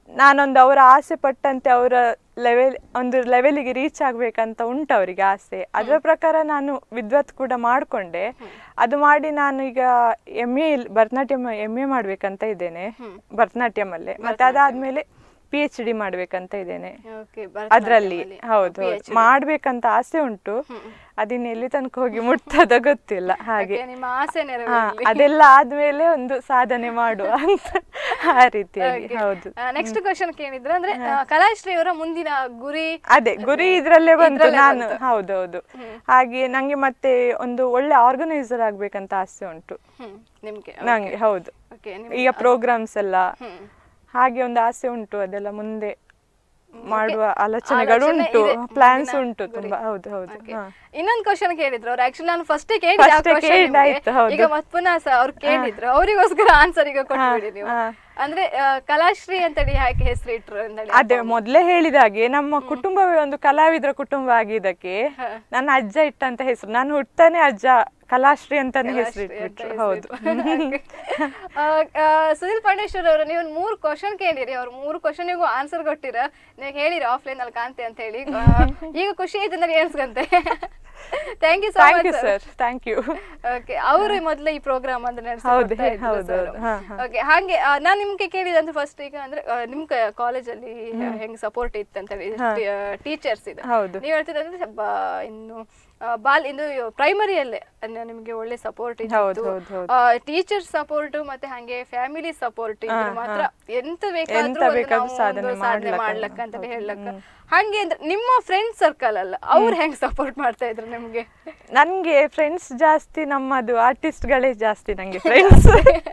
ನಾನೊಂದು ಅವರ ಆಸೆ ಪಟ್ಟಂತೆ ಅವರ ಲೆವೆಲ್ ಒಂದು ಲೆವೆಲಿಗೆ ರೀಚ್ ಆಗ್ಬೇಕಂತ ಉಂಟು ಅವರಿಗೆ ಆಸೆ ಅದರ ಪ್ರಕಾರ ನಾನು ವಿದ್ವತ್ ಕೂಡ ಮಾಡಿಕೊಂಡೆ ಅದು ಮಾಡಿ ನಾನು ಈಗ M A Bharatanatyam M A ಮಾಡ್ಬೇಕಂತ ಇದ್ದೇನೆ ಭರತನಾಟ್ಯಮಲ್ಲೇ ಮತ್ತೆ ಅದಾದ್ಮೇಲೆ ಪಿ ಎಚ್ ಡಿ ಮಾಡ್ಬೇಕಂತ ಇದ್ದೇನೆ ಓಕೆ ಅದ್ರಲ್ಲಿ ಹೌದು ಹೌದು ಮಾಡ್ಬೇಕಂತ ಆಸೆ ಉಂಟು ಅದಿನ್ನ ಎಲ್ಲಿ ತನಕ ಹೋಗಿ ಮುಟ್ತದ ಗೊತ್ತಿಲ್ಲ ಹಾಗೆ ನಿಮ್ಮ ಆಸೆ ಹಾ, ನೆರವೇರಲಿ ಅದೆಲ್ಲ ಆದ್ಮೇಲೆ ಒಂದು ಸಾಧನೆ ಮಾಡುವ ಅಂತ ಆ ರೀತಿಯಾಗಿ ಹೌದು ನೆಕ್ಸ್ಟ್ ಕ್ವಶನ್ ಕೇಳಿದ್ರೆ ಅಂದ್ರೆ ಆ, ಕಲಾಶ್ರೀ ಅವರ ಮುಂದಿನ ಗುರಿ ಅದೇ ಗುರಿ ಇದ್ರಲ್ಲೇ ಬಂತು ಇದ್ರಲ್ಲೇ ನಾನು ಬಂತು. ಹೌದೌದು ಹಾಗೆ ನಂಗೆ ಮತ್ತೆ ಒಂದು ಒಳ್ಳೆ ಆರ್ಗನೈಸರ್ ಆಗ್ಬೇಕಂತ ಆಸೆ ಉಂಟು ಹ್ಮ್ ನಿಮ್ಗೆ ನಂಗೆ ಹೌದು ಓಕೆ ಈಗ ಪ್ರೋಗ್ರಾಮ್ಸ್ ಎಲ್ಲ ಹ್ಮ್. ಹಾಗೆ ಒಂದು ಆಸೆ ಉಂಟು ಅದೆಲ್ಲ ಮುಂದೆ ಮಾಡುವ ಆಲೋಚನೆಗಳು ಆಲೋಚನೆ ಉಂಟು ಇದೆ, ಪ್ಲಾನ್ಸ್ ಮುಂದಿನ ಉಂಟು ಗುರಿ. ತುಂಬಾ ಹೌದು ಹೌದು Okay. ಹಾ. ಇನ್ನೊಂದ್ ಕ್ವಶನ್ ಕೇಳಿದ್ರು ಅವ್ರು ಆಕ್ಚುಲಿ ನಾನು ಫಸ್ಟ್ ಕೇಳಿದೆ ಆ First question ಕೇಳಿದ್ದಾಯ್ತು, ನಿಮ್ಗೆ. ಹೌದು. ಈಗ ಮತ್ ಪುನಃ ಸ ಅವ್ರು ಕೇಳಿದ್ರು ಅವರಿಗೋಸ್ಕರ ಆನ್ಸರ್ ಈಗ ಕೊಟ್ಬಿಡಿ ನೀವು ಹಾ. ಅಂದ್ರೆ ಆ, ಕಲಾಶ್ರೀ ಅಂತೇಳಿ ಯಾಕೆ ಹೆಸರು ಇಟ್ರು ಅಂತೇಳಿ ಅದೇ ಮೊದ್ಲೇ ಹೇಳಿದ ಹಾಗೆ ನಮ್ಮ ಕುಟುಂಬವೇ ಒಂದು ಕಲಾವಿದರ ಕುಟುಂಬ ಆಗಿದ್ದಕ್ಕೆ ನನ್ನ ಅಜ್ಜ ಇಟ್ಟಂತ ಹೆಸರು ನಾನು ಹುಟ್ಟಾನೆ ಅಜ್ಜ ಕಲಾಶ್ರೀ ಅಂತಾನೆ ಹೆಸರು ಕಲಾಶ್ರೀ ಅಂತ ಇಟ್ಬಿಟ್ರು ಹೆಸ್ರು ಹೌದು ಇಟ್ರು. ಆ, ಆ, ಸುನಿಲ್ ಪಾಂಡೇಶ್ವರ್ ಅವರು ನೀವು ಮೂರು ಕ್ವಶನ್ ಕೇಳಿರಿ ಅವ್ರು ಮೂರು ಕ್ವಶನ್ಗೂ ಆನ್ಸರ್ ಕೊಟ್ಟಿರ ನೀವು ಹೇಳಿರಿ ಆಫ್ಲೈನ್ ಅಲ್ಲಿ ಕಾಣ್ತೆ ಅಂತ ಹೇಳಿ ಆ, ಈಗ ಖುಷಿ ಆಯ್ತು ಅಂದ್ರೆ ಏನ್ಸ್ಕಂತೆ thank you so thank you much sir thank you okay ಅವರು ಮೊದಲೇ ಈ ಪ್ರೋಗ್ರಾಮ್ ಅಂದ್ರೆ ಹೌದು, ಹೌದು, ಹೌದು. ಹಾ, ಹಾ. ಓಕೆ ಹಾಗೆ ಆ, ನಾನ್ ನಿಮ್ಗೆ ಕೇಳಿದಂದ್ರೆ ಫಸ್ಟ್ ಈಗ ಅಂದ್ರೆ ಆ, ನಿಮ್ ಕಾಲೇಜಲ್ಲಿ ಹೆಂಗ್ ಸಪೋರ್ಟ್ ಇತ್ತು ಅಂತ ಹೇಳಿ ಟೀಚರ್ಸ್ ಇದು ಹೌದು. ನೀವ್ ಹೇಳ್ತಿದ್ರೆ ಇನ್ನು ಆ, ಬಾಲ್ ಇದು ಪ್ರೈಮರಿಯಲ್ಲೇ ನಿಮ್ಗೆ ಒಳ್ಳೆ ಸಪೋರ್ಟ್ ಹೌದು, ಇತ್ತು ಹೌದು, ಹೌದು. ಟೀಚರ್ ಸಪೋರ್ಟ್ ಮತ್ತೆ ಹಂಗೆ ಫ್ಯಾಮಿಲಿ ಸಪೋರ್ಟ್ ಇದ್ರೆ ಮಾತ್ರ ಎಂತ ಬೇಕಾದ್ರೂ ಎಂತ ಒಂದು ಬೇಕಾದ್ರೂ ನಾವು ಸಾಧನೆ ಒಂದು ಸಾಧನೆ ಮಾಡ್ಲಕ್ಕ. ಮಾಡ್ಲಕ್ಕ ಅಂತ ಹೇಳಕ್ಕ ಹಂಗೆ ಅಂದ್ರೆ ನಿಮ್ಮ ಫ್ರೆಂಡ್ ಸರ್ಕಲ್ ಅಲ್ಲ ಅವ್ರು ಹೆಂಗ್ ಸಪೋರ್ಟ್ ಮಾಡ್ತಾ ಇದ್ರು ನಿಮ್ಗೆ ನನಗೆ ಫ್ರೆಂಡ್ಸ್ ಜಾಸ್ತಿ ನಮ್ಮದು ಆರ್ಟಿಸ್ಟ್ಗಳೇ ಜಾಸ್ತಿ ನನಗೆ ಫ್ರೆಂಡ್ಸ್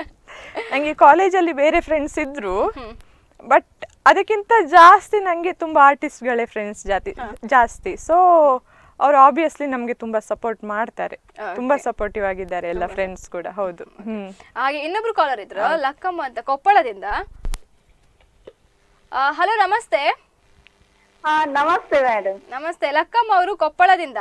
ನನಗೆ ಕಾಲೇಜಲ್ಲಿ ಬೇರೆ ಫ್ರೆಂಡ್ಸ್ ಇದ್ರು ಬಟ್ ಅದಕ್ಕಿಂತ ಜಾಸ್ತಿ ನನಗೆ ತುಂಬ ಆರ್ಟಿಸ್ಟ್ಗಳೇ ಫ್ರೆಂಡ್ಸ್ ಜಾತಿ ಜಾಸ್ತಿ ಸೊ ಅವ್ರು ಆಬ್ವಿಯಸ್ಲಿ ನಮಗೆ ತುಂಬ ಸಪೋರ್ಟ್ ಮಾಡ್ತಾರೆ ತುಂಬ ಸಪೋರ್ಟಿವ್ ಆಗಿದ್ದಾರೆ ಎಲ್ಲ ಫ್ರೆಂಡ್ಸ್ ಕೂಡ ಹೌದು ಹ್ಮ್ ಹಾಗೆ ಇನ್ನೊಬ್ರು ಕಾಲರ್ ಇದ್ರು ಲಕ್ಕಮ್ಮ ಅಂತ ಕೊಪ್ಪಳದಿಂದ ಹಲೋ ನಮಸ್ತೆ ಹಾ ನಮಸ್ತೆ ಮೇಡಮ್ ನಮಸ್ತೆ ಲಕ್ಕಮ್ಮ ಅವರು ಕೊಪ್ಪಳದಿಂದ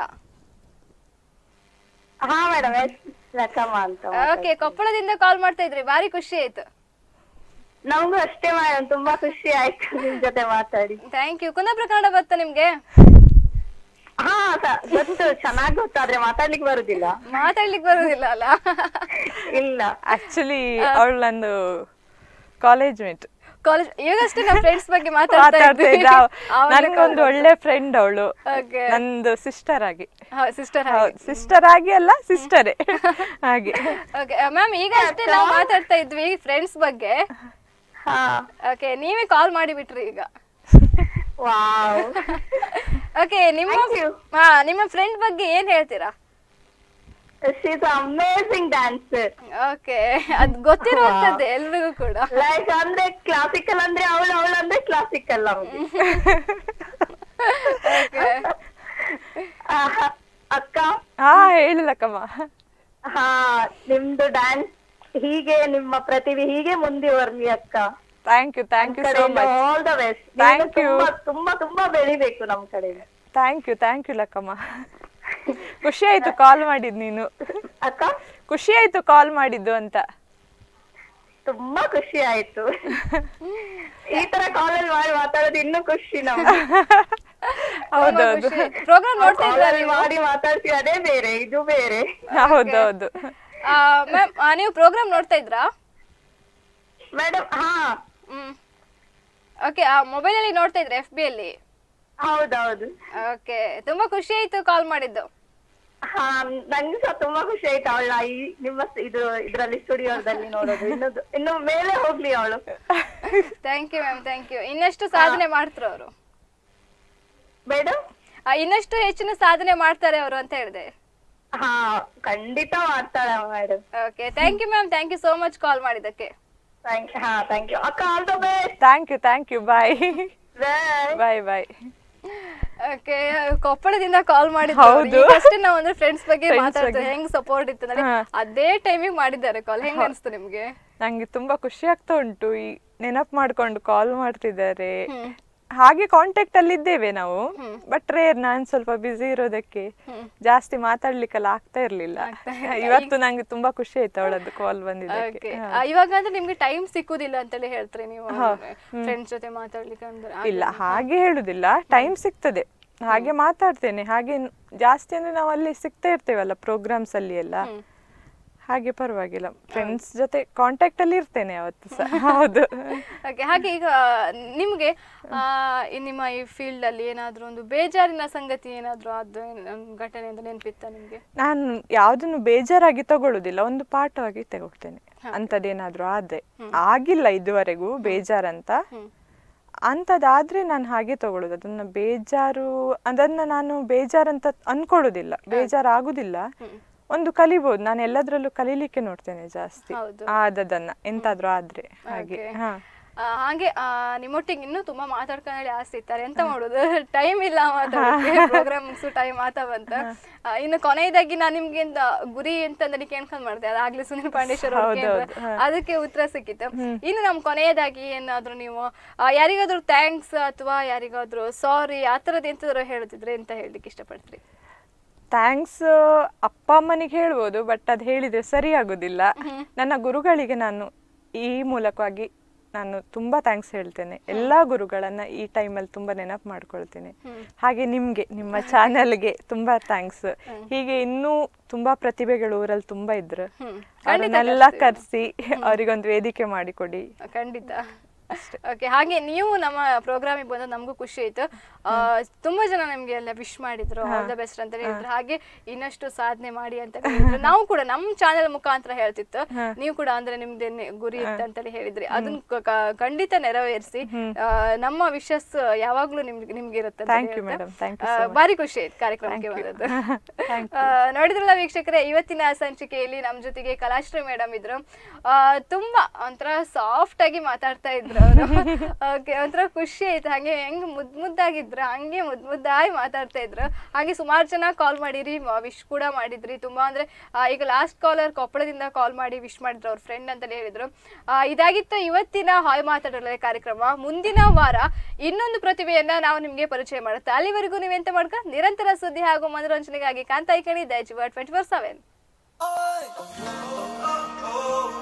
ಹಾ ಮೇಡಮ್ ಎಸ್ ಲಕ್ಕಮ್ಮ ಅಂತ ಓಕೆ ಕೊಪ್ಪಳದಿಂದ ಕಾಲ್ ಮಾಡ್ತಾ ಇದ್ರಿ ಭಾರಿ ಖುಷಿ ಆಯ್ತು ನಮಗೂ ಅಷ್ಟೇ ಮೇಡಮ್ ತುಂಬಾ ಖುಷಿ ಆಯ್ತು ನಿಮ್ ಜೊತೆ ಮಾತಾಡಿ ಥ್ಯಾಂಕ್ ಯು ಕುಂದಾಪುರ ಕನ್ನಡ ಬತ್ತ ನಿಮ್ಗೆ ಹಾ ಸ- ಗೊತ್ತು ಚೆನ್ನಾಗ್ ಗೊತ್ತು ಆದ್ರೆ ಮಾತಾಡ್ಲಿಕ್ಕೆ ಬರುದಿಲ್ಲ ಮಾತಾಡ್ಲಿಕ್ಕೆ ಬರುದಿಲ್ಲ ಅಲ್ಲ ಇಲ್ಲ ಆಕ್ಚುಲಿ ಅವಳು ನಂದು ಕಾಲೇಜ್ ಮೇಟ್ ಕಾಲೇಜ್ ಈಗಷ್ಟೇ ನಮ್ಮ ಫ್ರೆಂಡ್ಸ್ ಬಗ್ಗೆ ಮಾತಾಡ್ತಾ ಮಾತಾಡ್ತಾ ಇದ್ವಿ ಇದ್ದ ನನ್ಗೊಂದು ಒಳ್ಳೆ ಫ್ರೆಂಡ್ ಅವಳು Okay. ನಂದು ಸಿಸ್ಟರ್ ಆಗಿ ಸಿಸ್ಟರ್ ಹೌದು ಸಿಸ್ಟರ್ ಆಗಿ ಅಲ್ಲ ಸಿಸ್ಟರೇ ಹಾಗೆ ಓಕೆ ಮ್ಯಾಮ್ ಈಗ ಅಷ್ಟೇ ನಾವು ಮಾತಾಡ್ತಾ ಇದ್ವಿ ಫ್ರೆಂಡ್ಸ್ ಬಗ್ಗೆ ಹಾ ಓಕೆ ನೀವೇ ಕಾಲ್ ಮಾಡಿ ಬಿಟ್ರಿ ಈಗ ವಾವ್ ಓಕೆ ನಿಮ್ಮ Thank you. ಹಾ ನಿಮ್ಮ ಫ್ರೆಂಡ್ ಬಗ್ಗೆ ಏನ್ ಹೇಳ್ತೀರಾ ಶೀಸ್ ಅಮೇಸಿಂಗ್ ಡ್ಯಾನ್ಸರ್ ಓಕೆ ಅದ್ ಗೊತ್ತಿರುವಂತದ್ದೇ ಎಲ್ರಿಗೂ ಕೂಡ ಲೈಕ್ ಅಂದ್ರೆ ಕ್ಲಾಸಿಕಲ್ ಅಂದ್ರೆ ಅವಳು ಅವಳು ಅಂದ್ರೆ ಕ್ಲಾಸಿಕಲ್ ನಮ್ಗೆ ಓಕೆ ಆಹಾ, ಅಕ್ಕ ಹಾ ಹೇಳಿಲ್ಲಕ್ಕಮ್ಮ ಹಾ ನಿಮ್ದು ಡ್ಯಾನ್ಸ್ ಹೀಗೆ ನಿಮ್ಮ ಪ್ರತಿಭೆ ಹೀಗೆ ಮುಂದುವರ್ಲಿ ಅಕ್ಕ thank you thank you so much all the best Thank you. ತುಂಬಾ ತುಂಬಾ ತುಂಬಾ ಬೆಳಿಬೇಕು ನಮ್ ಕಡೆ thank you thank you Lakkamma ಖುಷಿ ಆಯ್ತು ಕಾಲ್ ಮಾಡಿದ್ ನೀನು ಅಕ್ಕ ಖುಷಿ ಆಯ್ತು ಕಾಲ್ ಮಾಡಿದ್ದು ಅಂತ ತುಂಬಾ ಖುಷಿ ಆಯ್ತು ಈ ತರ ಕಾಲಲ್ಲಿ ಮಾಡಿ ಮಾತಾಡೋದು ಇನ್ನೂ ಖುಷಿ ನಮ್ಗೆ ಹೌದೌದು ಪ್ರೋಗ್ರಾಮ್ ನೋಡ್ತಾ ಇದ್ರ Call ಅಲ್ಲಿ ಮಾಡಿ ಮಾತಾಡ್ತೀವಿ ಅದೇ ಬೇರೆ ಇದು ಬೇರೆ ಹೌದೌದು ಮ್ಯಾಮ್ ನೀವು ಪ್ರೋಗ್ರಾಮ್ ನೋಡ್ತಾ ಇದ್ರಾ ಮೇಡಮ್ ಹಾ ಹ್ಮ್ ಓಕೆ ಆ ಮೊಬೈಲ್ ಅಲ್ಲಿ ನೋಡ್ತಾ ಇದ್ರೆ ಎಫ್ ಬಿ ಅಲ್ಲಿ ಹೌದೌದು ಓಕೆ ತುಂಬಾ ಖುಷಿ ಆಯ್ತು ಕಾಲ್ ಮಾಡಿದ್ದು ಹಾ ನಂಗೆ ಸಹ ತುಂಬಾ ಖುಷಿ ಆಯ್ತು ಅವಳ ಈ ನಿಮ್ಮ ಸ- ಇದು ಇದ್ರಲ್ಲಿ ಸ್ಟುಡಿಯೋದಲ್ಲಿ ನೋಡೋದು ಇನ್ನು ಇನ್ನು ಮೇಲೆ ಹೋಗ್ಲಿ ಅವಳು thank you ma'am thank you ಇನ್ನಷ್ಟು ಸಾಧನೆ ಮಾಡ್ತಾರೆ ಅವರು ಮೇಡಮ್ ಇನ್ನಷ್ಟು ಹೆಚ್ಚಿನ ಸಾಧನೆ ಮಾಡ್ತಾರೆ ಅವರು ಅಂತ ಹೇಳಿದೆ ಹಾ ಖಂಡಿತ ಮಾಡ್ತಾಳೆ madam okay thank you ma'am thank you so much call ಮಾಡಿದ್ದಕ್ಕೆ ಥ್ಯಾಂಕ್ ಹಾ ಥ್ಯಾಂಕ್ ಯು ಅಕ್ಕ all the best thank you thank you bye bye bye bye okay ಕೊಪ್ಪಳದಿಂದ ಕಾಲ್ ಮಾಡಿದ್ರು ಹೌದು. ಅಷ್ಟೇ ನಾವು ಅಂದ್ರೆ ಫ್ರೆಂಡ್ಸ್ ಬಗ್ಗೆ Friends ಮಾತಾಡ್ತೀವಿ ಬಗ್ಗೆ. ಹೆಂಗ್ ಸಪೋರ್ಟ್ ಇತ್ತು ಅಂದ್ರೆ ಹಾ. ಅದೇ ಟೈಮಿಗೆ ಮಾಡಿದ್ದಾರೆ ಕಾಲ್ ಹೆಂಗ್ ಅನಿಸ್ತು ನಿಮ್ಗೆ ನಂಗೆ ತುಂಬಾ ಖುಷಿ ಆಗ್ತಾ ಉಂಟು ಈ ನೆನಪು ಮಾಡ್ಕೊಂಡು ಕಾಲ್ ಮಾಡ್ತಿದ್ದಾರೆ ಹಾಗೆ ಕಾಂಟ್ಯಾಕ್ಟ್ ಅಲ್ಲಿ ಇದ್ದೇವೆ ನಾವು ಬಟ್ ರೇರ್ ನಾನ್ ಸ್ವಲ್ಪ ಬಿಸಿ ಇರೋದಕ್ಕೆ ಜಾಸ್ತಿ ಮಾತಾಡ್ಲಿಕ್ಕೆಲ್ಲ ಆಗ್ತಾ ಇರ್ಲಿಲ್ಲ ಇವತ್ತು ನಂಗೆ ತುಂಬಾ ಖುಷಿ ಆಯ್ತು ಅವಳದ್ದು ಕಾಲ್ ಬಂದಿದ್ದಕ್ಕೆ Okay. ಆ, ಇವಾಗ ಅಂದ್ರೆ ನಿಮ್ಗೆ ಟೈಮ್ ಸಿಕ್ಕುದಿಲ್ಲ ಅಂತಲೇ ಹೇಳ್ತೀರಿ ನೀವು ಫ್ರೆಂಡ್ಸ್ ಜೊತೆ ಮಾತಾಡ್ಲಿಕ್ಕೆ ಅಂದ್ರೆ ಇಲ್ಲ ಹಾಗೆ ಹೇಳುದಿಲ್ಲ ಟೈಮ್ ಸಿಗ್ತದೆ ಹಾಗೆ ಮಾತಾಡ್ತೇನೆ ಹಾಗೆ ನ್- ಜಾಸ್ತಿ ಅಂದ್ರೆ ನಾವು ಅಲ್ಲಿ ಸಿಗ್ತಾ ಇರ್ತೇವಲ್ಲ ಪ್ರೋಗ್ರಾಮ್ಸ್ ಅಲ್ಲಿ ಎಲ್ಲ ಹಾಗೆ ಪರವಾಗಿಲ್ಲ ಫ್ರೆಂಡ್ಸ್ ಜೊತೆ ಕಾಂಟ್ಯಾಕ್ಟ್ ಅಲ್ಲಿ ಇರ್ತೇನೆ ಯಾವತ್ತು ಸಹ ಹೌದು Okay, ಹಾಗೆ ಈಗ ನಿಮ್ಗೆ ಆ, ಈ ನಿಮ್ಮ ಈ ಫೀಲ್ಡ್ ಅಲ್ಲಿ ಏನಾದ್ರೂ ಒಂದು ಬೇಜಾರಿನ ಸಂಗತಿ ಏನಾದ್ರೂ ಅದು ಘಟನೆ ಅಂತ ನೆನಪಿತ್ತ ನಿಮ್ಗೆ ನಾನು ಯಾವ್ದನ್ನು ಬೇಜಾರಾಗಿ ತಗೊಳ್ಳುದಿಲ್ಲ ಒಂದು ಪಾಠವಾಗಿ ತಗೊಳ್ತೇನೆ ಅಂತದೇನಾದ್ರೂ ಆದ್ರೆ ಆಗಿಲ್ಲ ಇದುವರೆಗೂ ಬೇಜಾರಂತ ಅಂತದಾದ್ರೆ ನಾನು ಹಾಗೆ ತಗೊಳ್ಳೋದು ಅದನ್ನ ಬೇಜಾರು ಅದನ್ನ ನಾನು ಬೇಜಾರಂತ ಅನ್ಕೊಳ್ಳೋದಿಲ್ಲ ಬೇಜಾರಾಗುದಿಲ್ಲ ಒಂದು ಕಲಿಬಹುದು ನಾನು ಎಲ್ಲದ್ರಲ್ಲೂ ಕಲೀಲಿಕ್ಕೆ ನೋಡ್ತೇನೆ ಜಾಸ್ತಿ ಹೌದು. ಆದದನ್ನ ಎಂತಾದ್ರೂ ಆದ್ರೆ ಹಾಗೆ Okay. ಹಾ ಆ, ಹಾಗೆ ಆ, ನಿಮ್ಮೊಟ್ಟಿಗೆ ಇನ್ನೂ ತುಂಬಾ ಮಾತಾಡ್ಕೊಂಡು ಆಸೆ ಇರ್ತಾರೆ ಎಂತ ಮಾಡೋದು ಟೈಮ್ ಇಲ್ಲ ಮಾತಾಡೋಕೆ ಪ್ರೋಗ್ರಾಮ್ ಮುಗಿಸು ಟೈಮ್ ಆತ ಬಂತ ಆ, ಇನ್ನು ಕೊನೆಯದಾಗಿ ನಾನು ನಿಮ್ಗೆ ಎಂತ ಗುರಿ ಅಂತಂದ್ರೆ ಕೇಳ್ಕೊಂಡ್ ಮಾಡ್ದೆ ಅದಾಗ್ಲೇ ಸುನಿಲ್ ಪಾಂಡೇಶ್ವರ್ ಅವ್ರು ಹೌದು, ಕೇಳಿದ್ರು. ಹೌದು, ಹಾ. ಅದಕ್ಕೆ ಉತ್ತರ ಸಿಕ್ಕಿತ್ತು ಇನ್ನು ನಮ್ ಕೊನೆಯದಾಗಿ ಏನಾದ್ರೂ ನೀವು ಆ, ಯಾರಿಗಾದ್ರೂ ಥ್ಯಾಂಕ್ಸ್ ಅಥವಾ ಯಾರಿಗಾದ್ರೂ ಸಾರಿ ಆ ಥರದ್ದು ಎಂತಾದ್ರೂ ಹೇಳುತ್ತಿದ್ರೆ ಎಂತ ಹೇಳಲಿಕ್ಕೆ ಇಷ್ಟಪಡ್ತೀರಿ ಥ್ಯಾಂಕ್ಸ್ ಅಪ್ಪ ಅಮ್ಮನಿಗೆ ಹೇಳ್ಬೋದು ಬಟ್ ಅದು ಹೇಳಿದ್ರೆ ಸರಿ ಆಗುದಿಲ್ಲ ನನ್ನ ಗುರುಗಳಿಗೆ ನಾನು ಈ ಮೂಲಕವಾಗಿ ನಾನು ತುಂಬಾ ಥ್ಯಾಂಕ್ಸ್ ಹೇಳ್ತೇನೆ ಎಲ್ಲಾ ಗುರುಗಳನ್ನ ಈ ಟೈಮಲ್ಲಿ ತುಂಬಾ ನೆನಪು ಮಾಡ್ಕೊಳ್ತೇನೆ ಹಾಗೆ ನಿಮ್ಗೆ ನಿಮ್ಮ ಚಾನೆಲ್ಗೆ ತುಂಬಾ ಥ್ಯಾಂಕ್ಸ್ ಹೀಗೆ ಇನ್ನೂ ತುಂಬಾ ಪ್ರತಿಭೆಗಳು ಊರಲ್ಲಿ ತುಂಬಾ ಇದ್ರು ಅವ್ರನ್ನೆಲ್ಲ ಕರೆಸಿ ಅವರಿಗೊಂದು ವೇದಿಕೆ ಮಾಡಿಕೊಡಿ ಖಂಡಿತ ಓಕೆ ಹಾಗೆ ನೀವು ನಮ್ಮ ಪ್ರೋಗ್ರಾಮಿಗೆ ಬಂದ ನಮಗೂ ಖುಷಿ ಆಯ್ತು ಆ, ತುಂಬಾ ಜನ ನಮ್ಗೆ ಎಲ್ಲ ವಿಶ್ ಮಾಡಿದ್ರು ಆಲ್ ದ ಬೆಸ್ಟ್ ಅಂತ ಹೇಳಿದ್ರು ಹಾಗೆ ಇನ್ನಷ್ಟು ಸಾಧನೆ ಮಾಡಿ ಅಂತ ಹೇಳಿದ್ರು ನಾವು ಕೂಡ ನಮ್ಮ ಚಾನೆಲ್ ಮುಖಾಂತರ ಹೇಳ್ತಿತ್ತು ನೀವು ಕೂಡ ಅಂದ್ರೆ ನಿಮ್ದೇನೆ ಗುರಿ ಇತ್ತು ಅಂತೇಳಿ ಹೇಳಿದ್ರಿ ಅದನ್ನ ಕ- ಕ- ಖಂಡಿತ ನೆರವೇರಿಸಿ ಆ, ನಮ್ಮ ವಿಶಸ್ ಯಾವಾಗ್ಲೂ ನಿಮ್ಗೆ ನಿಮ್ಗೆ ಇರುತ್ತೆ ಅಂತ Thank you, ಹೇಳ್ತಾ. madam. Thank you ಆ, so much. ಭಾರಿ ಖುಷಿ ಆಯ್ತು ಕಾರ್ಯಕ್ರಮಕ್ಕೆ ಬಂದದ್ದು ಆ, ನೋಡಿದ್ರಲ್ಲ ವೀಕ್ಷಕರೇ ಇವತ್ತಿನ ಸಂಚಿಕೆಯಲ್ಲಿ ನಮ್ಮ ಜೊತೆಗೆ ಕಲಾಶ್ರೀ ಮೇಡಮ್ ಇದ್ರು ಆ, ತುಂಬಾ ಒಂಥರ ಸಾಫ್ಟ್ ಆಗಿ ಮಾತಾಡ್ತಾ ಇದ್ರು ಅವರು ಓಕೆ ಒಂಥರ ಖುಷಿ ಆಯ್ತು ಹಾಗೆ ಹೆಂಗ್ ಮುದ್ ಮುದ್ದಾಗಿದ್ರು ಹಂಗೆ ಮುದ್ ಮುದ್ದಾಗಿ ಮಾತಾಡ್ತಾ ಇದ್ರು ಹಾಗೆ ಸುಮಾರು ಜನ ಕಾಲ್ ಮಾಡಿರಿ ವಿಶ್ ಕೂಡ ಮಾಡಿದ್ರಿ ತುಂಬಾ ಅಂದ್ರೆ ಆ, ಈಗ ಲಾಸ್ಟ್ ಕಾಲರ್ ಕೊಪ್ಪಳದಿಂದ ಕಾಲ್ ಮಾಡಿ ವಿಶ್ ಮಾಡಿದ್ರು ಅವ್ರ ಫ್ರೆಂಡ್ ಅಂತಲೇ ಹೇಳಿದ್ರು ಆ, ಇದಾಗಿತ್ತು ಇವತ್ತಿನ ಹಾಯ್ ಮಾತಾಡೋಣ ಕಾರ್ಯಕ್ರಮ ಮುಂದಿನ ವಾರ ಇನ್ನೊಂದು ಪ್ರತಿಭೆಯನ್ನ ನಾವು ನಿಮ್ಗೆ ಪರಿಚಯ ಮಾಡುತ್ತೆ ಅಲ್ಲಿವರೆಗೂ ನೀವೆಂತ ಮಾಡ್ಕ ನಿರಂತರ ಸುದ್ದಿ ಹಾಗೂ ಮನೋರಂಜನೆಗಾಗಿ ಕಾಂತಾಯಿ ಕಣಿ ದಯಚಿ twenty four seven oh, oh, oh.